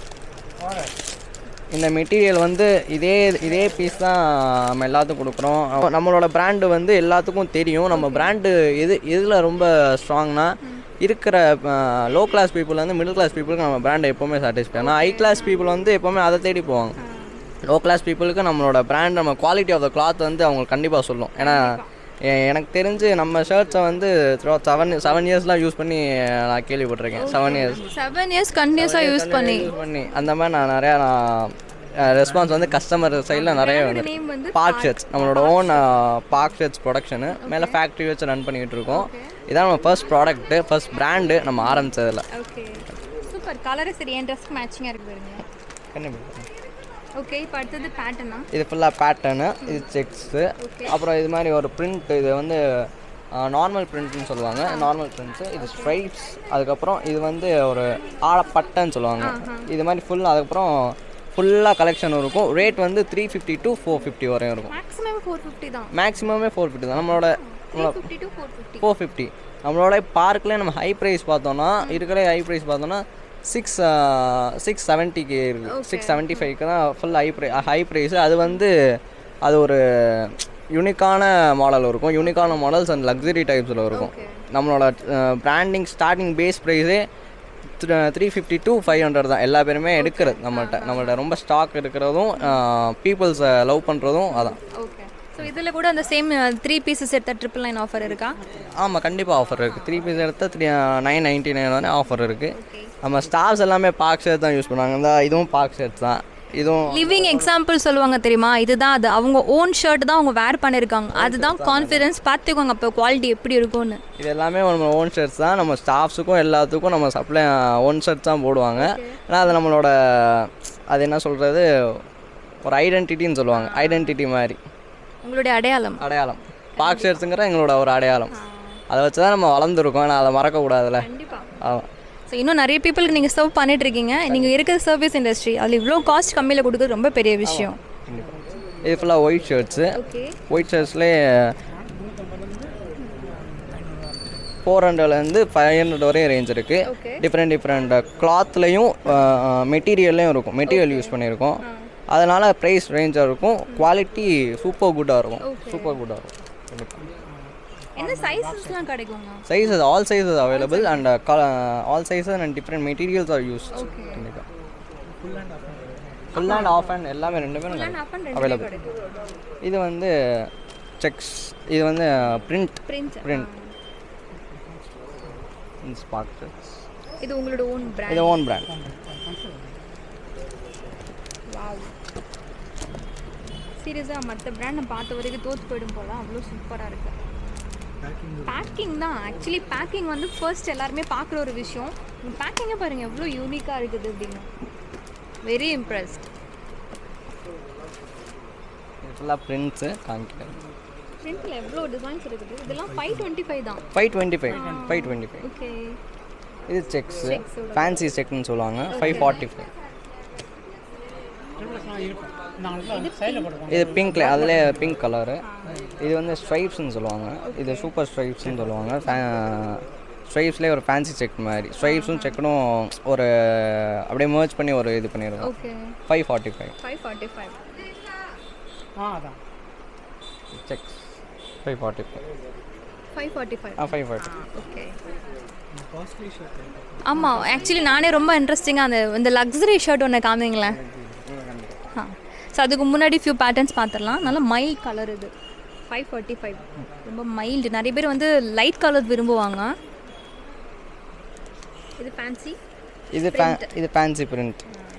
இந்த மெட்டீரியல் வந்து இதே இதே பீஸ் தான் நம்ம எல்லாத்துக்கும் கொடுக்குறோம் நம்மளோட பிராண்டு வந்து எல்லாத்துக்கும் தெரியும் நம்ம பிராண்டு எது எதில் ரொம்ப ஸ்ட்ராங்னா இருக்கிற லோ கிளாஸ் பீப்புள் வந்து மிடில் கிளாஸ் பீப்புளுக்கு நம்ம பிராண்டை எப்போவுமே சாட்டிஸ்ஃபை ஆனால் ஹை கிளாஸ் பீப்புள் வந்து எப்போவுமே அதை தேடி போவாங்க லோ கிளாஸ் பீப்புளுக்கு நம்மளோட பிராண்ட் நம்ம குவாலிட்டி ஆஃப் த கிளாத் வந்து அவங்களுக்கு கண்டிப்பாக சொல்லும் ஏன்னா எ- எனக்கு தெரிஞ்சு நம்ம ஷர்ட்ஸை வந்து செவன் செவன் இயர்ஸ்லாம் யூஸ் பண்ணி நான் கேள்விப்பட்டிருக்கேன் செவன் இயர்ஸ் செவன் இயர்ஸ் கண்டினியூஸாக யூஸ் பண்ணி யூஸ் பண்ணி அந்த மாதிரி நான் நிறையா நான் ரெஸ்பான்ஸ் வந்து கஸ்டமர் சைடில் நிறைய வந்து நேம் வந்து பார்க் ஷர்ட்ஸ் நம்மளோட ஓன் பார்க் ஷர்ட்ஸ் ப்ரொடக்ஷனு மேலே ஃபேக்ட்ரி வச்சு ரன் பண்ணிக்கிட்டு இருக்கோம் இதான் நம்ம ஃபர்ஸ்ட் ப்ராடக்ட்டு ஃபர்ஸ்ட் பிராண்டு நம்ம ஆரம்பிச்சதில் ஓகே சூப்பர் கலரு சரி என் ட்ரெஸ்க்கு மேட்சிங்காக இருக்கு பாருங்க கண்டிப்பாக ஓகே இப்போ அடுத்தது பேட்டர்னா இது ஃபுல்லாக பேட்டர்னு இது செக்ஸு அப்புறம் இது மாதிரி ஒரு பிரிண்ட் இது வந்து நார்மல் பிரிண்ட்னு சொல்லுவாங்க நார்மல் பிரிண்ட்ஸு இது ஸ்ட்ரைப்ஸ் அதுக்கப்புறம் இது வந்து ஒரு ஆழப்பட்டைன்னு சொல்லுவாங்க இது மாதிரி ஃபுல் அதுக்கப்புறம் ஃபுல்லாக கலெக்ஷன் இருக்கும் ரேட் வந்து three fifty to four fifty வரையும் இருக்கும் மேக்ஸிமம் ஃபோர் ஃபிஃப்டி தான் மேக்ஸிமமே ஃபோர் ஃபிஃப்டி தான் நம்மளோட fifty to four fifty four fifty நம்மளோட பார்க்லேயே நம்ம ஹை ப்ரைஸ் பார்த்தோன்னா இருக்கிற ஹை ப்ரைஸ் பார்த்தோன்னா சிக்ஸ் சிக்ஸ் செவன்ட்டிக்கு இருக்குது சிக்ஸ் செவன்ட்டி ஃபைவ்க்கு தான் ஃபுல் ஹை ப்ரை ஹை ப்ரைஸு அது வந்து அது ஒரு யூனிக்கான மாடல் இருக்கும் யூனிக்கான மாடல்ஸ் அண்ட் லக்ஸரி டைப்ஸில் இருக்கும் நம்மளோட பிராண்டிங் ஸ்டார்டிங் பேஸ் ப்ரைஸே three fifty to five hundred தான் எல்லா பேருமே எடுக்கிறது நம்மள்ட்ட நம்மள்ட்ட ரொம்ப ஸ்டாக் இருக்கிறதும் பீப்புள்ஸை லவ் பண்ணுறதும் அதான் ஓகே ஸோ இதில் கூட அந்த சேம் த்ரீ பீசஸ் எடுத்த ட்ரிபிள் நைன் ஆஃபர் இருக்கா ஆமாம் கண்டிப்பாக ஆஃபர் இருக்குது த்ரீ பீஸ் எடுத்தால் த்ரீ நைன் நைன்ட்டி நைன் வரை ஆஃபர் இருக்குது நம்ம ஸ்டார்ஸ் எல்லாமே பார்க் ஷர்ட் தான் யூஸ் பண்ணுவாங்க இந்த இதுவும் பார்க் ஷர்ட் தான் இதுவும் லிவிங் எக்ஸாம்பிள் சொல்லுவாங்க தெரியுமா இதுதான் அது அவங்க ஓன் ஷர்ட் தான் அவங்க வேர் பண்ணியிருக்காங்க அதுதான் கான்ஃபிடன்ஸ் பார்த்துக்கோங்க அப்போ குவாலிட்டி எப்படி இருக்கும்னு இது எல்லாமே நம்ம ஓன் ஷர்ட்ஸ் தான் நம்ம ஸ்டாஃப்ஸுக்கும் எல்லாத்துக்கும் நம்ம சப்ளை ஓன் ஷர்ட்ஸ் தான் போடுவாங்க ஆனால் அது நம்மளோட அது என்ன சொல்கிறது ஒரு ஐடென்டிட்டின்னு சொல்லுவாங்க ஐடென்டிட்டி மாதிரி உங்களுடைய அடையாளம் அடையாளம் பார்க் ஷர்ட்ஸுங்கிற எங்களோட ஒரு அடையாளம் அதை வச்சு தான் நம்ம வளர்ந்துருக்கோம் ஆனால் அதை மறக்கக்கூடாதுல்ல கண்டிப்பாக ஆமாம் ஸோ இன்னும் நிறைய பீப்புளுக்கு நீங்கள் சர்வ் பண்ணிட்டு இருக்கீங்க நீங்கள் இருக்கிற சர்வீஸ் இண்டஸ்ட்ரி அதில் இவ்வளோ காஸ்ட் கம்மியில் கொடுக்குறது ரொம்ப பெரிய விஷயம் இது ஃபுல்லாக ஒயிட் ஷர்ட்ஸு ஓகே ஒயிட் ஷர்ட்ஸ்லேயே ஃபோர் ஹண்ட்ரட்லேருந்து ஃபைவ் ஹண்ட்ரட் வரையும் ரேஞ்ச் இருக்குது Okay. டிஃப்ரெண்ட் டிஃப்ரெண்ட் கிளாத்லேயும் மெட்டீரியல்லையும் இருக்கும் மெட்டீரியல் யூஸ் பண்ணியிருக்கோம் அதனால் ப்ரைஸ் ரேஞ்சாக இருக்கும் குவாலிட்டி சூப்பர் குட்டாக இருக்கும் சூப்பர் குட்டாக இருக்கும் கண்டிப்பாக என்ன சைஸஸ்லாம் கிடைக்குங்க sizes all sizes available and all sizes and different materials are use கண்டிப்பாக ஃபுல் அண்ட் ஆஃப் அண்ட் எல்லாமே ரெண்டுமே அவைலபிள் இது வந்து செக்ஸ் இது வந்து பிரிண்ட் பிரிண்ட் பிரிண்ட் ஸ்பார்க் இது உங்களோட ஓன் பிராண்ட் இது ஓன் பிராண்ட் சீரியஸாக மற்ற பிராண்ட் நான் பார்த்த வரைக்கும் தோற்று போயிடும் போல அவ்வளோ சூப்பராக இருக்கு பேக்கிங் தான் ஆக்சுவலி பேக்கிங் வந்து ஃபர்ஸ்ட் எல்லாருமே பார்க்குற ஒரு விஷயம் பேக்கிங்கை பாருங்கள் எவ்வளோ யூனிக்காக இருக்குது அப்படின்னு வெரி இம்ப்ரெஸ்ட் இது ஃபுல்லாக பிரிண்ட்ஸு காமிக்கிறேன் பிரிண்டில் எவ்வளோ டிசைன்ஸ் இருக்குது இதெல்லாம் ஃபைவ் டுவெண்ட்டி ஃபைவ் தான் five twenty five five twenty five okay இது செக்ஸு ஃபேன்சி செக்னு சொல்லுவாங்க ஃபைவ் ஃபார்ட்டி ஃபைவ் இருக்கும் நாங்கள் சைடில் போட்டுருக்கோம் இது பிங்க்ல அதில் பிங்க் கலரு இது வந்து ஸ்ட்ரைப்ஸ்னு சொல்லுவாங்க இது சூப்பர் ஸ்ட்ரைப்ஸ்னு சொல்லுவாங்க ஸ்ட்ரைப்ஸ்லேயே ஒரு ஃபேன்சி செக் மாதிரி ஸ்ட்ரைப்ஸும் செக்கனும் ஒரு அப்படியே மர்ச் பண்ணி ஒரு இது பண்ணியிருக்கோம் okay five forty five five forty five ஆ அதான் checks five forty five five forty five ஆ ஃபைவ் ஃபார்ட்டி ஓகே ஆமாம் ஆக்சுவலி நானே ரொம்ப இன்ட்ரெஸ்டிங்காக அந்த இந்த லக்ஸரி ஷர்ட் ஒன்று காமிங்களேன் ஆ ஸோ அதுக்கு முன்னாடி ஃபியூ பேட்டர்ன்ஸ் பார்த்துடலாம் நல்ல மைல்ட் கலர் இது ஃபைவ் ஃபார்ட்டி ஃபைவ் ரொம்ப மைல்டு நிறைய பேர் வந்து லைட் கலர் விரும்புவாங்க இது ஃபேன்சி இது ஃபே இது ஃபேன்சி பிரிண்ட்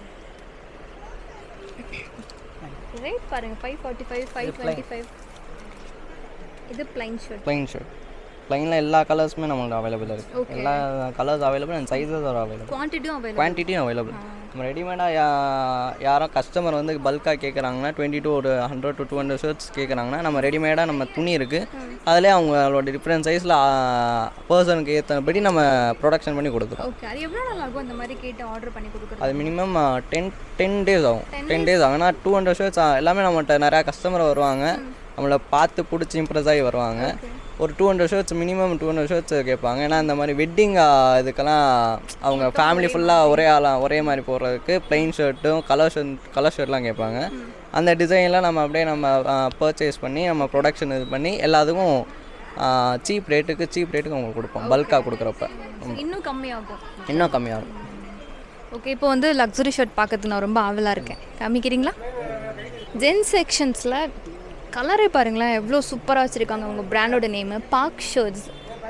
ரேட் பாருங்க five forty five five twenty five இது பிளைன் ஷர்ட் ப்ளைன் ஷர்ட் ப்ளைனில் எல்லா கலர்ஸுமே நம்மளுக்கு அவைலபிள் இருக்குது எல்லா colours available and sizes are available குவான்டிட்டியும் அவைலபிள் குவான்டிட்டியும் அவைலபிள் நம்ம ரெடிமேடாக யா யாரும் கஸ்டமர் வந்து பல்காக கேட்குறாங்கன்னா டுவெண்ட்டி டூ ஒரு hundred to two hundred shirts கேட்குறாங்கன்னா நம்ம ரெடிமேடாக நம்ம துணி இருக்குது அதிலே அவங்களோட டிஃப்ரெண்ட் சைஸில் பர்சனுக்கு ஏற்றபடி நம்ம ப்ரொடக்ஷன் பண்ணி கொடுத்துருவோம் ஓகே அது எவ்வளோ நாள் ஆகும் அந்த மாதிரி கேட்டு ஆர்டர் பண்ணி கொடுக்குறது அது மினிமம் டென் டென் டேஸ் ஆகும் டென் டேஸ் ஆகும் ஏன்னா டூ ஹண்ட்ரட் ஷர்ட்ஸ் எல்லாமே நம்மகிட்ட நிறையா கஸ்டமர் வருவாங்க நம்மளை பார்த்து பிடிச்சி இம்ப்ரெஸ் ஆகி வருவாங்க ஒரு two hundred shirts minimum two hundred shirts கேட்பாங்க ஏன்னா இந்த மாதிரி வெட்டிங் இதுக்கெல்லாம் அவங்க ஃபேமிலி ஃபுல்லாக ஒரே ஆளாக ஒரே மாதிரி போடுறதுக்கு plain ஷர்ட்டும் கலர் ஷர்ட் கலர் ஷர்ட்லாம் கேட்பாங்க அந்த டிசைன்லாம் நம்ம அப்படியே நம்ம பர்ச்சேஸ் பண்ணி நம்ம ப்ரொடக்ஷன் இது பண்ணி எல்லாத்துக்கும் சீப் ரேட்டுக்கு சீப் ரேட்டுக்கு உங்களுக்கு கொடுப்போம் பல்காக கொடுக்குறப்ப இன்னும் கம்மியாகும் இன்னும் கம்மியாகும் ஓகே இப்போ வந்து லக்ஸுரி ஷர்ட் பார்க்கறதுக்கு நான் ரொம்ப ஆவலாக இருக்கேன் காமிக்கிறீங்களா ஜென் செக்ஷன்ஸில் கலரே பாருங்களேன் எவ்வளோ சூப்பராக வச்சுருக்காங்க அவங்க பிராண்டோட நேமு பார்க் ஷர்ட்ஸ்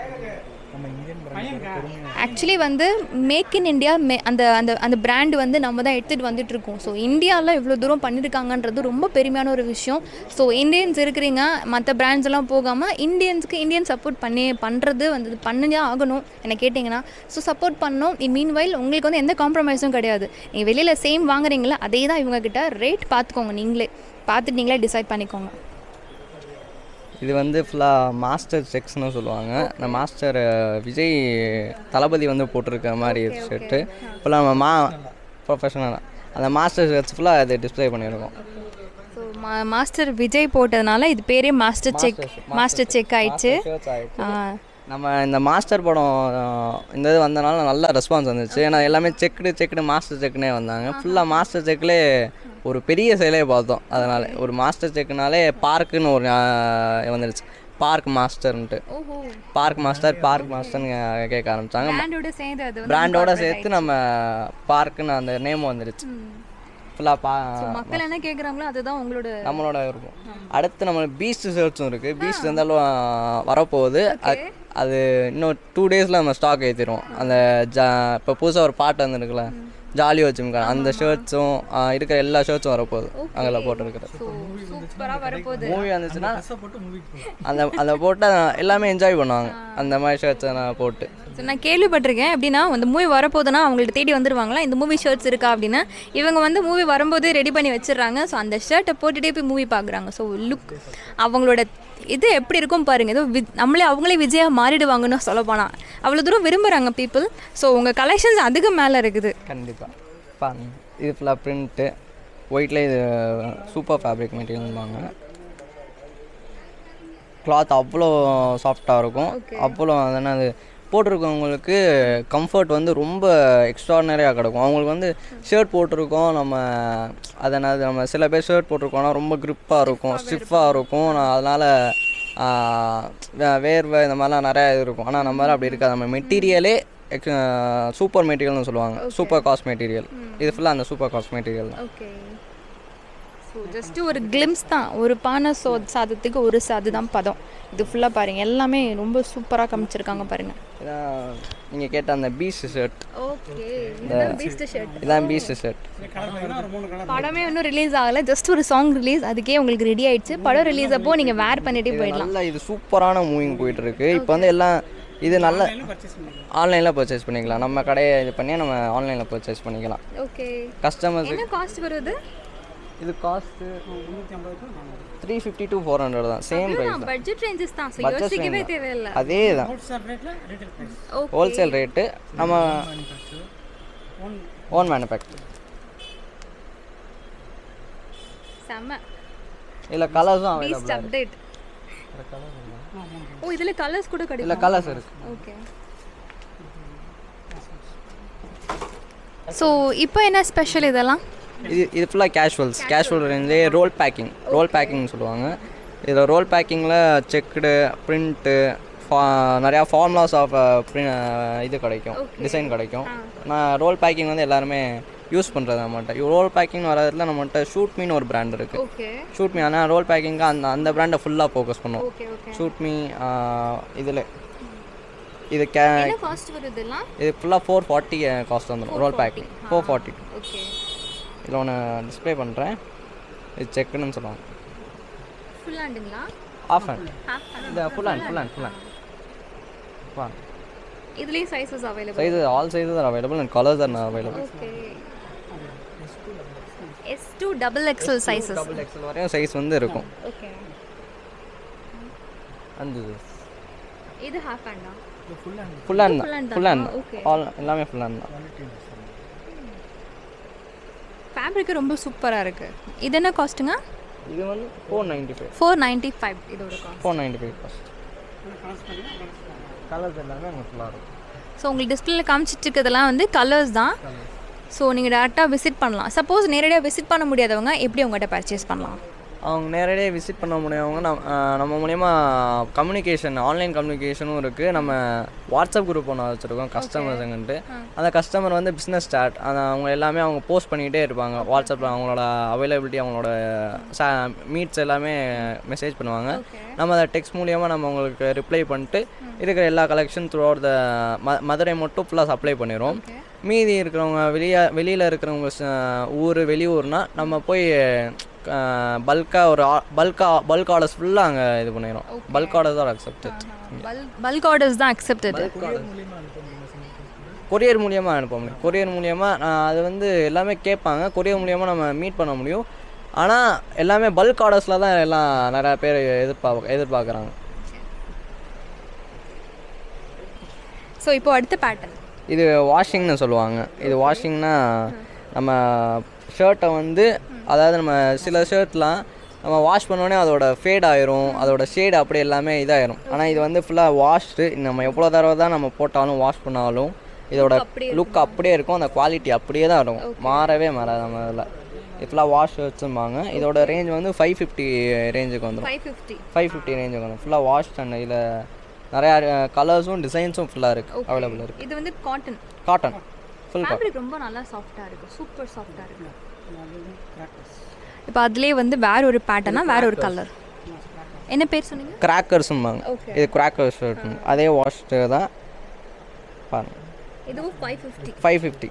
ஆக்சுவலி வந்து மேக் இன் இந்தியா மே அந்த அந்த அந்த பிராண்ட் வந்து நம்ம தான் எடுத்துகிட்டு வந்துட்டு இருக்கோம் ஸோ இந்தியாவில் இவ்வளோ தூரம் பண்ணியிருக்காங்கன்றது ரொம்ப பெருமையான ஒரு விஷயம் ஸோ இந்தியன்ஸ் இருக்கிறீங்க மற்ற பிராண்ட்ஸ் எல்லாம் போகாமல் இந்தியன்ஸ்க்கு இந்தியன் சப்போர்ட் பண்ணி பண்ணுறது வந்து பண்ணியே ஆகணும் என்ன கேட்டிங்கன்னா ஸோ சப்போர்ட் பண்ணோம் இன் மீன் வைல் உங்களுக்கு வந்து எந்த காம்ப்ரமைஸும் கிடையாது நீங்கள் வெளியில் சேம் வாங்குறீங்களா அதே தான் இவங்கக்கிட்ட ரேட் பார்த்துக்கோங்க நீங்களே பார்த்துட்டு நீங்களே டிசைட் பண்ணிக்கோங்க இது வந்து ஃபுல்லாக மாஸ்டர் செக்ஸ்னு சொல்லுவாங்க இந்த மாஸ்டர் விஜய் தளபதி வந்து போட்டிருக்க மாதிரி ஷர்ட்டு ஃபுல்லாக நம்ம மா ப்ரொஃபஷனலாக அந்த மாஸ்டர் ஷர்ட்ஸ் ஃபுல்லாக இது டிஸ்ப்ளே பண்ணியிருக்கோம் ஸோ மா மாஸ்டர் விஜய் போட்டதுனால இது பேரே மாஸ்டர் செக் மாஸ்டர் செக் ஆயிடுச்சு ஆ நம்ம இந்த மாஸ்டர் படம் அஹ், இந்த இது வந்தனால நல்ல ரெஸ்பான்ஸ் வந்துச்சு ஏன்னா எல்லாமே செக்குடு செக்குடு மாஸ்டர் செக்குனே வந்தாங்க ஃபுல்லாக மாஸ்டர் செக்லே ஒரு பெரிய செயலே பார்த்தோம் அதனால் ஒரு மாஸ்டர் செக்குனாலே பார்க்குன்னு ஒரு அஹ், வந்துடுச்சு பார்க் மாஸ்டர்ன்ட்டு ஓஹோ பார்க் மாஸ்டர் பார்க் மாஸ்டர்னு கேட்க ஆரம்பித்தாங்க பிராண்டோட சேர்ந்து அது வந்து பிராண்டோட சேர்த்து நம்ம பார்க்குன்னு அந்த நேம் வந்துடுச்சு ஃபுல்லாக பா மக்கள் என்ன கேட்குறாங்களோ அதுதான் உங்களோட நம்மளோட இருக்கும் அடுத்து நம்ம பீஸ்ட் ஷர்ட்ஸும் இருக்குது பீஸ்ட் இருந்தாலும் வரப்போகுது அது- அது இன்னும் டூ டேஸில் நம்ம ஸ்டாக் ஏற்றிடுவோம் அந்த ஜா இப்போ புதுசாக ஒரு பாட்டு வந்துருக்குல்ல ஜாலி வச்சுருக்காங்க அந்த ஷர்ட்ஸும் இருக்கிற எல்லா ஷர்ட்ஸும் வரப்போகுது அங்கே போட்டுருக்குறது ஸோ சூப்பராக வரப்போகுது மூவி வந்துச்சுன்னா அந்த அந்த போட்டு எல்லாமே என்ஜாய் பண்ணுவாங்க அந்த மாதிரி ஷர்ட்ஸை நான் போட்டு ஸோ நான் கேள்விப்பட்டிருக்கேன் எப்படின்னா அந்த மூவி வரப்போகுதுன்னா அவங்கள்ட்ட தேடி வந்துருவாங்களா இந்த மூவி ஷர்ட்ஸ் இருக்கா அப்படின்னு இவங்க வந்து மூவி வரும்போது ரெடி பண்ணி வச்சிடுறாங்க ஸோ அந்த ஷர்ட்டை போட்டுட்டே போய் மூவி பார்க்குறாங்க ஸோ லுக் அவங்களோட இது எப்படி இருக்கும் பாருங்க ஏதோ வி நம்மளே அவங்களே விஜயாக மாறிடுவாங்கன்னு சொல்ல போனால் அவ்வளோ தூரம் விரும்புகிறாங்க பீப்புள் ஸோ உங்கள் கலெக்ஷன்ஸ் அதுக்கு மேலே இருக்குது கண்டிப்பாக பாருங்க இது ஃபுல்லாக பிரிண்ட்டு ஒயிட்டில் இது சூப்பர் ஃபேப்ரிக் மெட்டீரியல்பாங்க கிளாத் அவ்வளோ சாஃப்டாக இருக்கும் அவ்வளோ அதனால் அது போட்டிருக்கவங்களுக்கு கம்ஃபர்ட் வந்து ரொம்ப எக்ஸ்ட்ரானரியாக கிடக்கும் அவங்களுக்கு வந்து ஷர்ட் போட்டிருக்கோம் நம்ம அதனால் நம்ம சில பேர் ஷர்ட் போட்டிருக்கோம்னா ரொம்ப க்ரிப்பாக இருக்கும் ஸ்டிஃபாக இருக்கும் நான் அதனால் வேர்வை இந்த மாதிரிலாம் நிறையா இது இருக்கும் ஆனால் நம்ம அப்படி இருக்காது நம்ம மெட்டீரியலே சூப்பர் மெட்டீரியல்னு சொல்லுவாங்க சூப்பர் காஸ்ட் மெட்டீரியல் இது ஃபுல்லாக அந்த சூப்பர் காஸ்ட் மெட்டீரியல் தான் ஓகே ஸோ ஜஸ்ட்டு ஒரு கிளிம்ஸ் தான் ஒரு பானை சோ சாதத்துக்கு ஒரு சாது தான் பதம் இது ஃபுல்லாக பாருங்கள் எல்லாமே ரொம்ப சூப்பராக காமிச்சிருக்காங்க பாருங்கள் இதான் நீங்கள் கேட்ட அந்த பீஸ் ஷர்ட் ஓகே இதுதான் பெஸ்ட் ஷர்ட் இதான் பீஸ் ஷர்ட் கலர் பார்த்தீங்கன்னா ஒரு மூணு கலர் படமே இன்னும் ரிலீஸ் ஆகலை ஜஸ்ட் ஒரு சாங் ரிலீஸ் அதுக்கே உங்களுக்கு ரெடி ஆயிடுச்சு படம் ரிலீஸ் அப்போ நீங்கள் வேர் பண்ணிட்டே போயிடலாம் நல்லா இது சூப்பரான மூவிங் போயிட்டு இருக்கு இப்போ வந்து எல்லாம் இது நல்ல பர்ச்சேஸ் பண்ணிக்கலாம் ஆன்லைனில் பர்ச்சேஸ் பண்ணிக்கலாம் நம்ம கடையை இது பண்ணி நம்ம ஆன்லைனில் பர்ச்சேஸ் பண்ணிக்கலாம் ஓகே கஸ்டமர்ஸ் என்ன காஸ்ட் வருது இது காஸ்ட்டு முந்நூற்றி ஐம்பது டு நானூறு three fifty to four hundred தான் சேம் ப்ரைஸ் தான் பட்ஜெட் ரேஞ்சஸ் தான் ஸோ Budget யோசிக்கவே range தான். தேவையில்லை அதே தான் ஹோல்சேல் ரேட்டில் retail price okay wholesale rate நம்ம ஒன் ஓன் மேனுஃபேக்சர் செம்ம இல்லை கலர்ஸும் பீஸ்ட் அவைலபிள் அப்டேட் ஓ இதில் கலர்ஸ் கூட இல்லை கிடைக்கும் கலர்ஸ் இருக்குது ஓகே ஸோ இப்போ என்ன ஸ்பெஷல் இதெல்லாம் இது இது ஃபுல்லாக கேஷுவல்ஸ் கேஷுவல் ரேஞ்சே ரோல் பேக்கிங் ரோல் பேக்கிங்னு சொல்லுவாங்க இதில் ரோல் பேக்கிங்கில் செக்குடு பிரிண்ட்டு ஃபா நிறையா ஃபார்முலாஸ் ஆஃப் இது கிடைக்கும் டிசைன் கிடைக்கும் நான் ரோல் பேக்கிங் வந்து எல்லாருமே யூஸ் பண்ணுறது நம்மகிட்ட ரோல் பேக்கிங் வரதுல நம்மகிட்ட ஷூட் மீன் ஒரு பிராண்ட் இருக்குது ஓகே ஷூட் மீ ஆனால் ரோல் பேக்கிங்க்கு அந்த அந்த பிராண்டை ஃபுல்லாக ஃபோக்கஸ் பண்ணுவோம் ஓகே ஓகே ஷூட் மீ இதில் இது கே என்ன காஸ்ட் வருது இதெல்லாம் இது ஃபுல்லாக ஃபோர் ஃபார்ட்டி காஸ்ட் வந்துடும் roll packing four forty okay இதில் ஒன்று டிஸ்ப்ளே பண்ணுறேன் இது செக்குன்னு சொல்லுவாங்க ஃபுல் ஹேண்டுங்களா ஆஃப் ஹேண்ட் இந்த full hand full hand full hand full இதுலேயும் sizes available sizes all sizes are available and colours are available okay S to double XL sizes double XL வரையும் சைஸ் வந்து இருக்கும் ஓகே அந்த இது half ஹேண்டா full hand full தான் hand full தான். Hand Okay. All எல்லாமே ஃபுல் ஹேண்ட் தான் ஃபேப்ரிக் ரொம்ப சூப்பராக இருக்கு இது என்ன காஸ்ட்டுங்க இது வந்து four ninety five four ninety five இதோட cost four ninety five cost colours எல்லாமே உங்களுக்கு ஃபுல்லாக இருக்கும் ஸோ உங்களுக்கு டிஸ்பிளேல காமிச்சிட்டு இருக்கிறதெல்லாம் வந்து கலர்ஸ் தான் ஸோ நீங்கள் டேரெக்டாக விசிட் பண்ணலாம் சப்போஸ் நேரடியாக விசிட் பண்ண முடியாதவங்க எப்படி உங்கள்கிட்ட பர்ச்சேஸ் பண்ணலாம் அவங்க நேரடியாக விசிட் பண்ண முடியவங்க நம்ம ஆஹ் நம்ம மூலயமா கம்யூனிகேஷன் ஆன்லைன் கம்யூனிகேஷனும் இருக்குது நம்ம வாட்ஸ்அப் குரூப் ஒன்று வச்சுருக்கோம் கஸ்டமர்ஸுங்கன்ட்டு அந்த கஸ்டமர் வந்து பிஸ்னஸ் ஸ்டார்ட் அந்த அவங்க எல்லாமே அவங்க போஸ்ட் பண்ணிகிட்டே இருப்பாங்க வாட்ஸ்அப்பில் அவங்களோட அவைலபிலிட்டி அவங்களோட மீட்ஸ் எல்லாமே மெசேஜ் பண்ணுவாங்க நம்ம அதை டெக்ஸ்ட் மூலியமாக நம்ம அவங்களுக்கு ரிப்ளை பண்ணிட்டு இருக்கிற எல்லா கலெக்ஷன் த்ரூ அவுட் த ம மதுரை மட்டும் ஃபுல்லாக சப்ளை பண்ணிடுவோம் மீதி இருக்கிறவங்க வெளியே வெளியில் இருக்கிறவங்க ச- ஊர் வெளியூர்னா நம்ம போய் பல்காக ஒரு பல்கா பல்க் ஆர்டர்ஸ் ஃபுல்லாக அங்கே இது பண்ணிடுறோம் bulk orders are accepted bulk orders தான் அக்செப்டட் கொரியர் மூலியமாக அனுப்ப முடியும் கொரியர் மூலியமாக அது வந்து எல்லாமே கேட்பாங்க கொரியர் மூலியமாக நம்ம மீட் பண்ண முடியும் ஆனால் எல்லாமே பல்க் ஆர்டர்ஸில் தான் எல்லாம் நிறையா பேர் எதிர்பார்க்க எதிர்பார்க்குறாங்க ஸோ இப்போ அடுத்த பேட்டர்ன் இது வாஷிங்னு சொல்லுவாங்க இது வாஷிங்னா நம்ம ஷர்ட்டை வந்து அதாவது நம்ம சில ஷர்ட்லாம் நம்ம வாஷ் பண்ணோடனே அதோட ஃபேட் ஆயிரும் அதோட ஷேடு அப்படியே எல்லாமே இதாயிரும் ஆனால் இது வந்து ஃபுல்லாக வாஷ்டு நம்ம எவ்வளோ தடவை தான் நம்ம போட்டாலும் வாஷ் பண்ணாலும் இதோட லுக் அப்படியே இருக்கும் அந்த குவாலிட்டி அப்படியே தான் இருக்கும் மாறவே மாறாது நம்ம இதில் இது ஃபுல்லாக வாஷ் வச்சுருப்பாங்க இதோட ரேஞ்ச் வந்து ஃபைவ் ஃபிஃப்டி ரேஞ்சுக்கு வந்துடும் ஃபைவ் ஃபிஃப்டி ஃபைவ் ஃபிஃப்டி ரேஞ்சுக்கு வந்துடும் ஃபுல்லாக வாஷ் அண்ட் இதில் நிறையா கலர்ஸும் டிசைன்ஸும் ஃபுல்லாக இருக்குது அவைலபிள் இருக்குது இது வந்து cotton cotton full cotton fabric ரொம்ப நல்லா சாஃப்டாக இருக்குது சூப்பர் சாஃப்டாக இருக்குது இப்போ அதுலேயே வந்து வேற ஒரு பேட்டர்னா வேற ஒரு கலர் என்ன பேர் சொன்னீங்க கிராக்கர்ஸும்பாங்க Okay. இது கிராக்கர் ஷர்ட் அதே வாஷ்டு தான் பாருங்க இதுவும் ஃபைவ் ஃபிஃப்டி ஃபைவ் ஃபிஃப்டி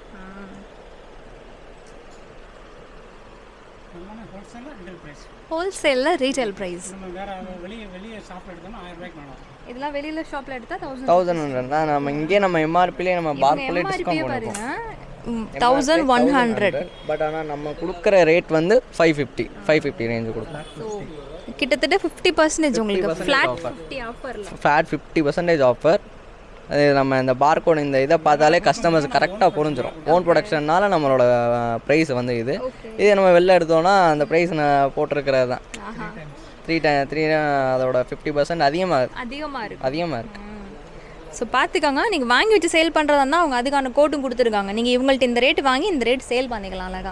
எல்லாமே ஹோல்சேலில் ரிட்டேல் ப்ரைஸ் ஹோல்சேலில் ரீட்டைல் ப்ரைஸ் நம்ம வேறு வெளியே வெளியே ஷாப்பில் எடுத்தோம்னா ஆயிரம் ரூபாய்க்கு மேலே வரும் இதெல்லாம் வெளியில் ஷாப்பில் எடுத்தால் தௌசண்ட் தௌசண்ட் ஹண்ட்ரட் தான் நம்ம இங்கே நம்ம எம்ஆர்பிலே நம்ம பார்க்குள்ளே எம்ஆர்பியே டிஸ்கவுண்ட் பாருங்க பண்ணிருக்கோம் தௌசண்ட் ஒன் ஹண்ட்ரட் பட் ஆனால் நம்ம கொடுக்குற ரேட் வந்து five fifty five fifty range கொடுப்போம் ஸோ கிட்டத்தட்ட ஃபிஃப்டி பர்சன்டேஜ் உங்களுக்கு ஃப்ளாட் ஃபிஃப்டி ஆஃபரில் ஃபேட் ஃபிஃப்டி பர்சன்டேஜ் ஆஃபர் அது நம்ம இந்த பார்கோட் இந்த இதை பார்த்தாலே கஸ்டமர்ஸ் கரெக்டாக புரிஞ்சிடும் ஓன் ப்ரொடக்ஷன்னால நம்மளோட ப்ரைஸ் வந்து இது இதே நம்ம வெளில எடுத்தோம்னா அந்த ப்ரைஸ் நான் போட்டிருக்கிறது தான் த்ரீ டை த்ரீ அதோட ஃபிஃப்டி பர்சன்ட் அதிகமாக இருக்கு அதிகமாக இருக்கு அதிகமாக இருக்குது ஸோ பார்த்துக்கோங்க நீங்கள் வாங்கி வச்சு சேல் பண்ணுறதா இருந்தால் அவங்க அதுக்கான கோட்டும் கொடுத்துருக்காங்க நீங்கள் இவங்கள்ட்ட இந்த ரேட் வாங்கி இந்த ரேட் சேல் பண்ணிக்கலாம் அழகா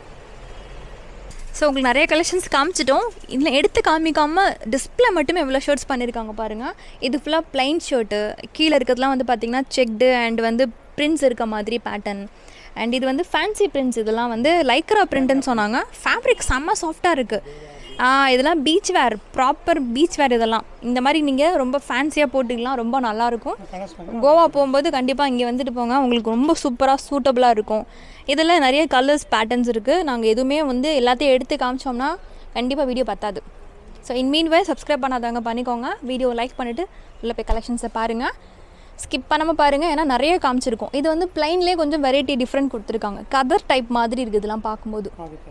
ஸோ உங்களுக்கு நிறைய கலெக்ஷன்ஸ் காமிச்சிட்டோம் இதில் எடுத்து காமிக்காமல் டிஸ்பிளே மட்டுமே எவ்வளோ ஷர்ட்ஸ் பண்ணியிருக்காங்க பாருங்கள் இது ஃபுல்லாக plain ஷர்ட்டு கீழே இருக்கிறதுலாம் வந்து பார்த்திங்கன்னா செக்டு அண்ட் வந்து பிரிண்ட்ஸ் இருக்க மாதிரி பேட்டர்ன் அண்ட் இது வந்து ஃபேன்சி பிரிண்ட்ஸ் இதெல்லாம் வந்து லைக்ரா பிரிண்ட்னு சொன்னாங்க ஃபேப்ரிக் செம்ம சாஃப்டாக இருக்குது இதெல்லாம் beach wear proper beach wear இதெல்லாம் இந்த மாதிரி நீங்கள் ரொம்ப ஃபேன்சியாக போட்டுக்கலாம் ரொம்ப நல்லாயிருக்கும் கோவா போகும்போது கண்டிப்பாக இங்கே வந்துட்டு போங்க உங்களுக்கு ரொம்ப சூப்பராக சூட்டபுளாக இருக்கும் இதில் நிறைய கலர்ஸ் பேட்டர்ன்ஸ் இருக்குது நாங்கள் எதுவுமே வந்து எல்லாத்தையும் எடுத்து காமிச்சோம்னா கண்டிப்பாக வீடியோ பத்தாது so in mean way subscribe பண்ணாதவங்க பண்ணிக்கோங்க வீடியோ லைக் பண்ணிவிட்டு உள்ள போய் கலெக்ஷன்ஸை பாருங்கள் ஸ்கிப் பண்ணாமல் பாருங்கள் ஏன்னா நிறைய காமிச்சிருக்கோம் இது வந்து பிளைன்லேயே கொஞ்சம் வெரைட்டி டிஃப்ரெண்ட் கொடுத்துருக்காங்க கதர் டைப் மாதிரி இருக்குது இதெல்லாம் பார்க்கும்போது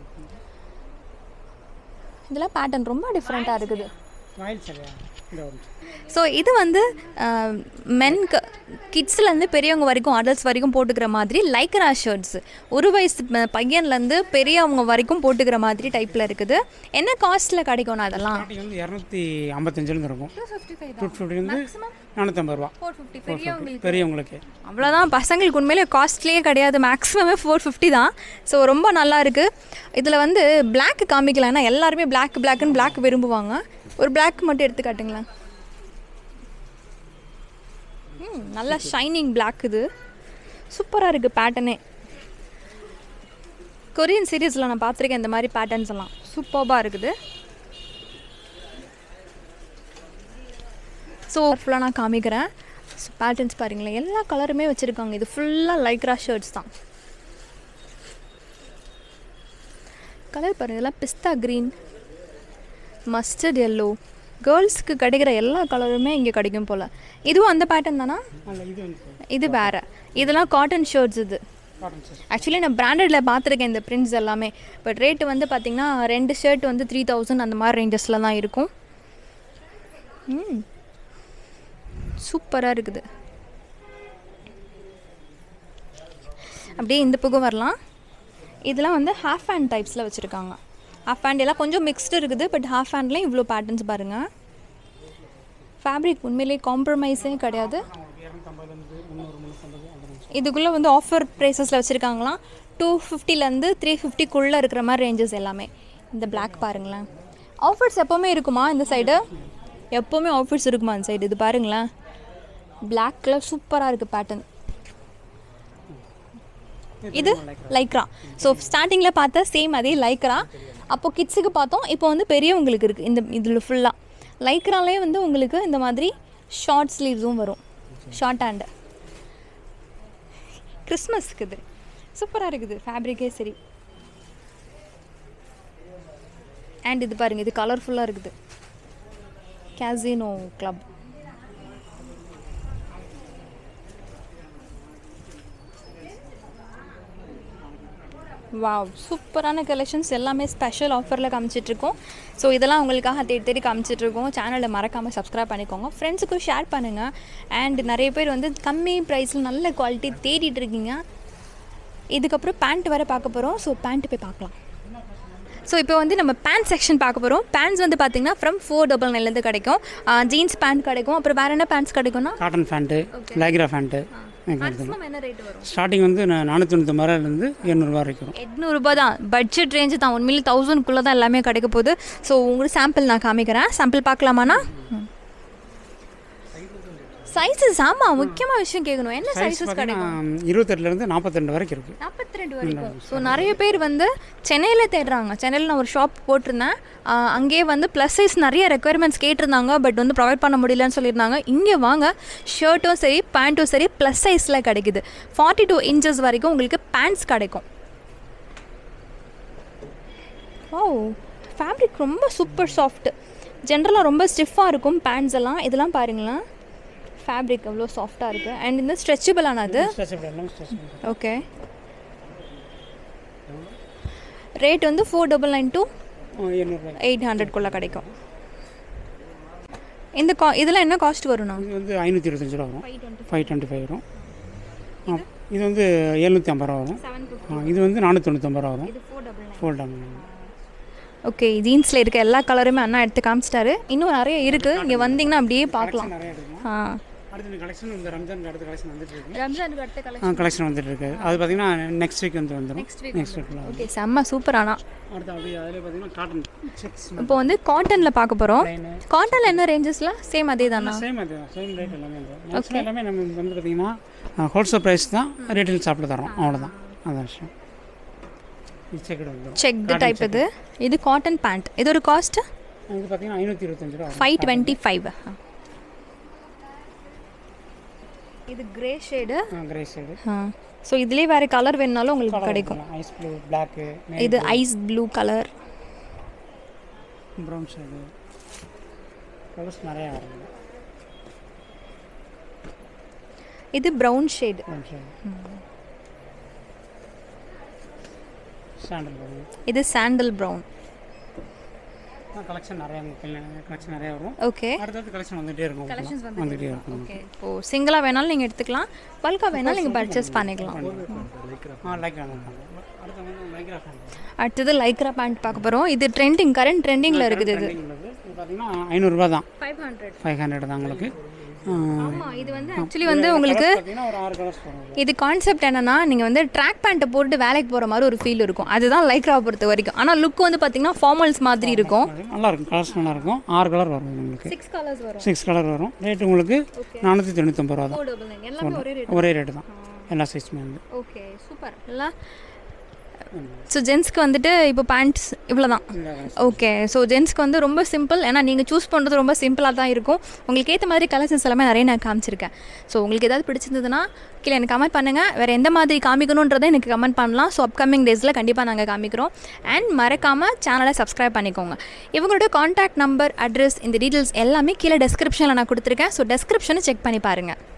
இதெல்லாம் பேட்டர்ன் ரொம்ப டிஃப்ரெண்ட்டாக இருக்குது ராயல் சரியா இந்த ஒரு ஸோ இது வந்து மென்க்கு கிட்ஸ்லேருந்து பெரியவங்க வரைக்கும் அடல்ட்ஸ் வரைக்கும் போட்டுக்கிற மாதிரி லைக்ரா ஷர்ட்ஸ் ஒரு வயசு ப- பையன்லேருந்து பெரியவங்க வரைக்கும் போட்டுக்கிற மாதிரி டைப்பில் இருக்குது என்ன காஸ்ட்டில் கிடைக்கும்னா அதெல்லாம் ஸ்டார்டிங் வந்து இரநூத்தி ஐம்பத்தஞ்சிலேருந்து இருக்கும் டூ ஃபிஃப்டிலேருந்து நானூற்றம்பது ரூபா ஃபோர் ஃபிஃப்டி பெரியவங்களுக்கு பெரியவங்களுக்கு அவ்வளோதான் பசங்களுக்கு உண்மையிலே காஸ்ட்லியே கிடையாது மேக்ஸிமமே ஃபோர் ஃபிஃப்டி தான் ஸோ ரொம்ப நல்லா இருக்குது இதில் வந்து Black காமிக்கல ஏன்னா எல்லாருமே Black பிளாக்னு Black விரும்புவாங்க ஒரு Black மட்டும் எடுத்து காட்டுங்களேன் ம் நல்லா ஷைனிங் Black இது சூப்பராக இருக்குது பேட்டர்னே கொரியன் சீரீஸில் நான் பார்த்துருக்கேன் இந்த மாதிரி பேட்டர்ன்ஸ் எல்லாம் சூப்பராக இருக்குது ஸோ ஃபுல்லாக நான் காமிக்கிறேன் பேட்டர்ன்ஸ் பாருங்களேன் எல்லா கலருமே வச்சுருக்காங்க இது ஃபுல்லாக லைக்ரா ஷர்ட்ஸ் தான் கலர் பாருங்க இதெல்லாம் பிஸ்தா க்ரீன் மஸ்டர்ட் எல்லோ கேர்ள்ஸ்க்கு கிடைக்கிற எல்லா கலருமே இங்கே கிடைக்கும் போல் இதுவும் அந்த பேட்டர்ன் தானா அல்ல இது வந்து இது வேறு இதெல்லாம் காட்டன் ஷர்ட்ஸ் இது காட்டன் சார் ஆக்சுவலி நான் பிராண்டடில் பார்த்துருக்கேன் இந்த பிரிண்ட்ஸ் எல்லாமே பட் ரேட்டு வந்து பார்த்திங்கன்னா ரெண்டு ஷர்ட் வந்து த்ரீ தௌசண்ட் அந்த மாதிரி ரேஞ்சஸில் தான் இருக்கும் ம் சூப்பராக இருக்குது அப்படியே இந்த பக்கம் வரலாம் இதெல்லாம் வந்து ஹாஃப் ஹேண்ட் டைப்ஸில் வச்சுருக்காங்க ஹாஃப் ஹேண்ட் எல்லாம் கொஞ்சம் மிக்ஸ்டு இருக்குது பட் ஹாஃப் ஹேண்ட்லேயும் இவ்வளோ பேட்டர்ன்ஸ் பாருங்கள் ஃபேப்ரிக் உண்மையிலேயே காம்ப்ரமைஸே கிடையாது இரநூத்தம்பதுலேருந்து முந்நூறு முந்நூற்றம்பது அந்த range. இதுக்குள்ளே வந்து ஆஃபர் ப்ரைஸஸில் வச்சுருக்காங்களாம் டூ ஃபிஃப்டிலேருந்து த்ரீ ஃபிஃப்டிக்குள்ளே இருக்கிற மாதிரி ரேஞ்சஸ் எல்லாமே இந்த Black பாருங்களேன் ஆஃபர்ஸ் எப்போவுமே இருக்குமா இந்த சைடு எப்போவுமே ஆஃபர்ஸ் இருக்குமா இந்த சைடு இது பாருங்களேன் Black கலர் சூப்பராக இருக்குது பேட்டர்ன் இது லைக்ரா ஸோ ஸ்டார்டிங்கில் பார்த்தா சேம் அதே லைக்ரா அப்போ கிட்ஸுக்கு பார்த்தோம் இப்போ வந்து பெரியவங்களுக்கு இருக்குது இந்த இதில் ஃபுல்லாக லைக்ராலே வந்து உங்களுக்கு இந்த மாதிரி ஷார்ட் ஸ்லீவ்ஸும் வரும் ஷார்ட் ஹேண்டு கிறிஸ்மஸ்க்கு இது சூப்பராக இருக்குது ஃபேப்ரிக்கே சரி அண்ட் இது பாருங்கள் இது கலர்ஃபுல்லாக இருக்குது கேசினோ கிளப் வாவ் சூப்பரான கலெக்ஷன்ஸ் எல்லாமே ஸ்பெஷல் ஆஃபரில் காமிச்சிட்ருக்கோம் ஸோ இதெல்லாம் உங்களுக்காக தேடி தேடி காமிச்சிட்ருக்கோம் சேனலை மறக்காமல் சப்ஸ்கிரைப் பண்ணிக்கோங்க ஃப்ரெண்ட்ஸுக்கும் ஷேர் பண்ணுங்கள் அண்ட் நிறைய பேர் வந்து கம்மி ப்ரைஸில் நல்ல குவாலிட்டி தேடிட்டு இருக்கீங்க இதுக்கப்புறம் பேண்ட் வேறு பார்க்க போகிறோம் ஸோ பேண்ட் போய் பார்க்கலாம் ஸோ இப்போ வந்து நம்ம பேண்ட் செக்ஷன் பார்க்க போகிறோம் பேண்ட்ஸ் வந்து பார்த்திங்கன்னா ஃப்ரம் ஃபோர் டபுள் நைன்லேருந்து கிடைக்கும் ஜீன்ஸ் பேண்ட் கிடைக்கும் அப்புறம் வேறு என்ன பேண்ட்ஸ் கிடைக்கும்னா cotton pant lycra pant maximum என்ன ரேட் வரும் ஸ்டார்டிங் வந்து நான் நானூற்றி தொண்ணூற்றி ரூபாயிலேருந்து எண்ணூறுபா வரைக்கும் வரும். எட்நூறுபா தான் பட்ஜெட் ரேஞ்சு தான் உண்மையிலே தௌசண்ட்குள்ளே தான் எல்லாமே கிடைக்க போகுது ஸோ உங்களுக்கு சாம்பிள் நான் காமிக்கிறேன் சாம்பிள் பார்க்கலாமாண்ணா சைஸஸ் ஆமாம் முக்கியமாக விஷயம் கேட்கணும் என்ன சைஸ் சைஸஸ் கிடைக்கும் பார்த்தீங்கன்னா இருபத்தெட்டுலேருந்து நாற்பத்தி வரைக்கும் இருக்குது நாற்பத்தி ரெண்டு வரைக்கும் ஸோ நிறைய பேர் வந்து சென்னையில் தேடுறாங்க சென்னையில் நான் ஒரு ஷாப் போட்டிருந்தேன் ஆஹ் அங்கேயே வந்து ப்ளஸ் சைஸ் நிறைய ரெக்குயர்மெண்ட்ஸ் கேட்டிருந்தாங்க பட் வந்து ப்ரொவைட் பண்ண முடியலன்னு சொல்லியிருந்தாங்க இங்கே வாங்க ஷர்ட்டும் சரி பேண்ட்டும் சரி ப்ளஸ் சைஸில் கிடைக்குது ஃபார்ட்டி டூ இன்ச்சஸ் வரைக்கும் உங்களுக்கு பேண்ட்ஸ் கிடைக்கும் ஓ ஃபேப்ரிக் ரொம்ப சூப்பர் சாஃப்ட் ஜென்ரலாக ரொம்ப ஸ்டிஃபாக இருக்கும் பேண்ட்ஸ் எல்லாம் இதெல்லாம் பாருங்களேன் ஃபேப்ரிக் எவ்வளோ சாஃப்டாக இருக்குது அண்ட் இந்த ஸ்ட்ரெச்சபிளானது ஸ்ட்ரெச்சபிள் எல்லாம் ஸ்ட்ரெச்சபிள் ஓகே ரேட் வந்து ஃபோர் டபுள் நைன் டூ எண்ணூறுபா எயிட் ஹண்ட்ரட்குள்ளே கிடைக்கும் இந்த கா இதெல்லாம் என்ன காஸ்ட் வரும்ண்ணா இது வந்து ஐநூற்றி இருபத்தஞ்சி ரூபா வரும் ஃபைவ் டுவெண்ட்டி ஃபைவ் வரும் ஆ, இது வந்து எழுநூற்றி ஐம்பது ரூபா வரும் ஆ, இது வந்து நானூற்றி தொண்ணூற்றம்பது ரூபா வரும் ஃபோர் டபுள் ஓகே ஜீன்ஸில் இருக்க எல்லா கலருமே அண்ணா எடுத்து காமிச்சிட்டாரு இன்னும் நிறைய இருக்குது இங்கே வந்தீங்கன்னா அப்படியே பார்க்கலாம் நிறைய எடுக்கும் ஆ அடுத்து இந்த கலெக்ஷன் இந்த ரம்ஜான் அடுத்த கலெக்ஷன் வந்துட்டு இருக்கு ரம்ஜானுக்கு அடுத்த கலர் ஆ கலெக்ஷன் வந்துட்டு இருக்கு அது பார்த்தீங்கன்னா நெக்ஸ்ட் வீக் வந்து வந்துடும் Next week நெக்ஸ்ட் வீக்கில் ஓகே செம்ம சூப்பர் அண்ணா அடுத்து அப்படியே அதில் பார்த்தீங்கன்னா காட்டன் செக்ஸ் இப்போ வந்து காட்டனில் பார்க்க போகிறோம் லைனு காட்டனில் என்ன ரேஞ்சஸில் சேம் அதே தானா சேம் அது சேம் ரேட் எல்லாமே மேக்ஸிமம் எல்லாமே நம்ம வந்து பார்த்தீங்கன்னா ஹோல்சேல் ப்ரைஸ் தான் ரீட்டைல் ஷாப்பில் தரோம் அவ்வளோதான் அதான் விஷயம் இது செக்கெட் வந்துடும் செக்டு டைப் இது இது காட்டன் பேண்ட் இது ஒரு காஸ்ட் இது பார்த்தீங்கன்னா ஐநூற்றி இருபத்தஞ்சு ரூபா ஃபைவ் டுவெண்ட்டி ஃபைவ் இது grey shade grey side so இதுலேயே வேறு கலர் வேணுனாலும் உங்களுக்கு கிடைக்கும் ஐஸ் ப்ளூ பிளாக்கு இது ice blue colour brown shade colours நிறையா வருது இது brown shade brown shade sandal வரும் இது சாண்டல் ப்ரௌன் கலெக்ஷன் நிறையா கலெக்ஷன் நிறையா வரும் ஓகே அடுத்தடுத்து கலெக்ஷன் வந்துகிட்டே இருக்கும் வந்துகிட்டே இருக்கும் ஓகே இப்போ சிங்கிளாக வேணாலும் நீங்கள் எடுத்துக்கலாம் பல்காக வேணாலும் நீங்கள் பர்ச்சேஸ் பண்ணிக்கலாம் ஆ லைக் அடுத்து வந்து லைக்ரா ஃபேன் அடுத்தது லைக்ரா பேண்ட் பார்க்க போகிறோம் இது ட்ரெண்டிங் கரண்ட் ட்ரெண்டிங்கில் இருக்குது இது உள்ளது இது பார்த்தீங்கன்னா ஐநூறுரூபா தான் ஃபைவ் ஹண்ட்ரட் ஃபைவ் ஹண்ட்ரட் தான் உங்களுக்கு ஆ, ஆமாம் இது வந்து ஆக்சுவலி வந்து உங்களுக்கு பார்த்தீங்கன்னா ஒரு ஆறு கலர்ஸ் வரும் இது கான்செப்ட் என்னன்னா நீங்கள் வந்து ட்ராக் பேண்ட்டை போட்டு வேலைக்கு போகிற மாதிரி ஒரு ஃபீல் இருக்கும் அதுதான் லைக்ரா பொறுத்த வரைக்கும் ஆனால் லுக் வந்து பார்த்தீங்கன்னா ஃபார்மல்ஸ் மாதிரி இருக்கும் அது நல்லா இருக்கும் கலர்ஸ் நல்லா இருக்கும் ஆறு கலர் வரும் உங்களுக்கு சிக்ஸ் கலர்ஸ் வரும் சிக்ஸ் கலர் வரும் ரேட் உங்களுக்கு நானூற்றி தொண்ணூத்தொம்பது ரூபா தான் எல்லாமே ஒரே ரேட் ஒரே ரேட்டு தான் எல்லா சைஸுமே வந்து ஓகே சூப்பர் இல்லை ஸோ ஜென்ஸ்க்கு வந்துட்டு இப்போ பேண்ட்ஸ் இவ்வளோ தான் ஓகே ஸோ ஜென்ஸ்க்கு வந்து ரொம்ப சிம்பிள் ஏன்னா நீங்கள் சூஸ் பண்ணுறது ரொம்ப சிம்பிளாக தான் இருக்கும் உங்களுக்கு ஏற்ற மாதிரி கலெக்ஷன்ஸ் எல்லாமே நிறைய நான் காமிச்சிருக்கேன் ஸோ உங்களுக்கு ஏதாவது பிடிச்சிருந்ததுன்னா கீழே எனக்கு கமெண்ட் பண்ணுங்கள் வேறு எந்த மாதிரி காமிக்கணுன்றதை எனக்கு கமெண்ட் பண்ணலாம் ஸோ அப்கமிங் டேஸில் கண்டிப்பாக நாங்கள் காமிக்கிறோம் அண்ட் மறக்காமல் சேனலை சப்ஸ்கிரைப் பண்ணிக்கோங்க இவங்களோட காண்டாக்ட் நம்பர் அட்ரஸ் இந்த டீட்டெயில்ஸ் எல்லாமே கீழே டெஸ்கிரிப்ஷனில் நான் கொடுத்துருக்கேன் ஸோ டெஸ்கிரிப்ஷனை செக் பண்ணி பாருங்கள்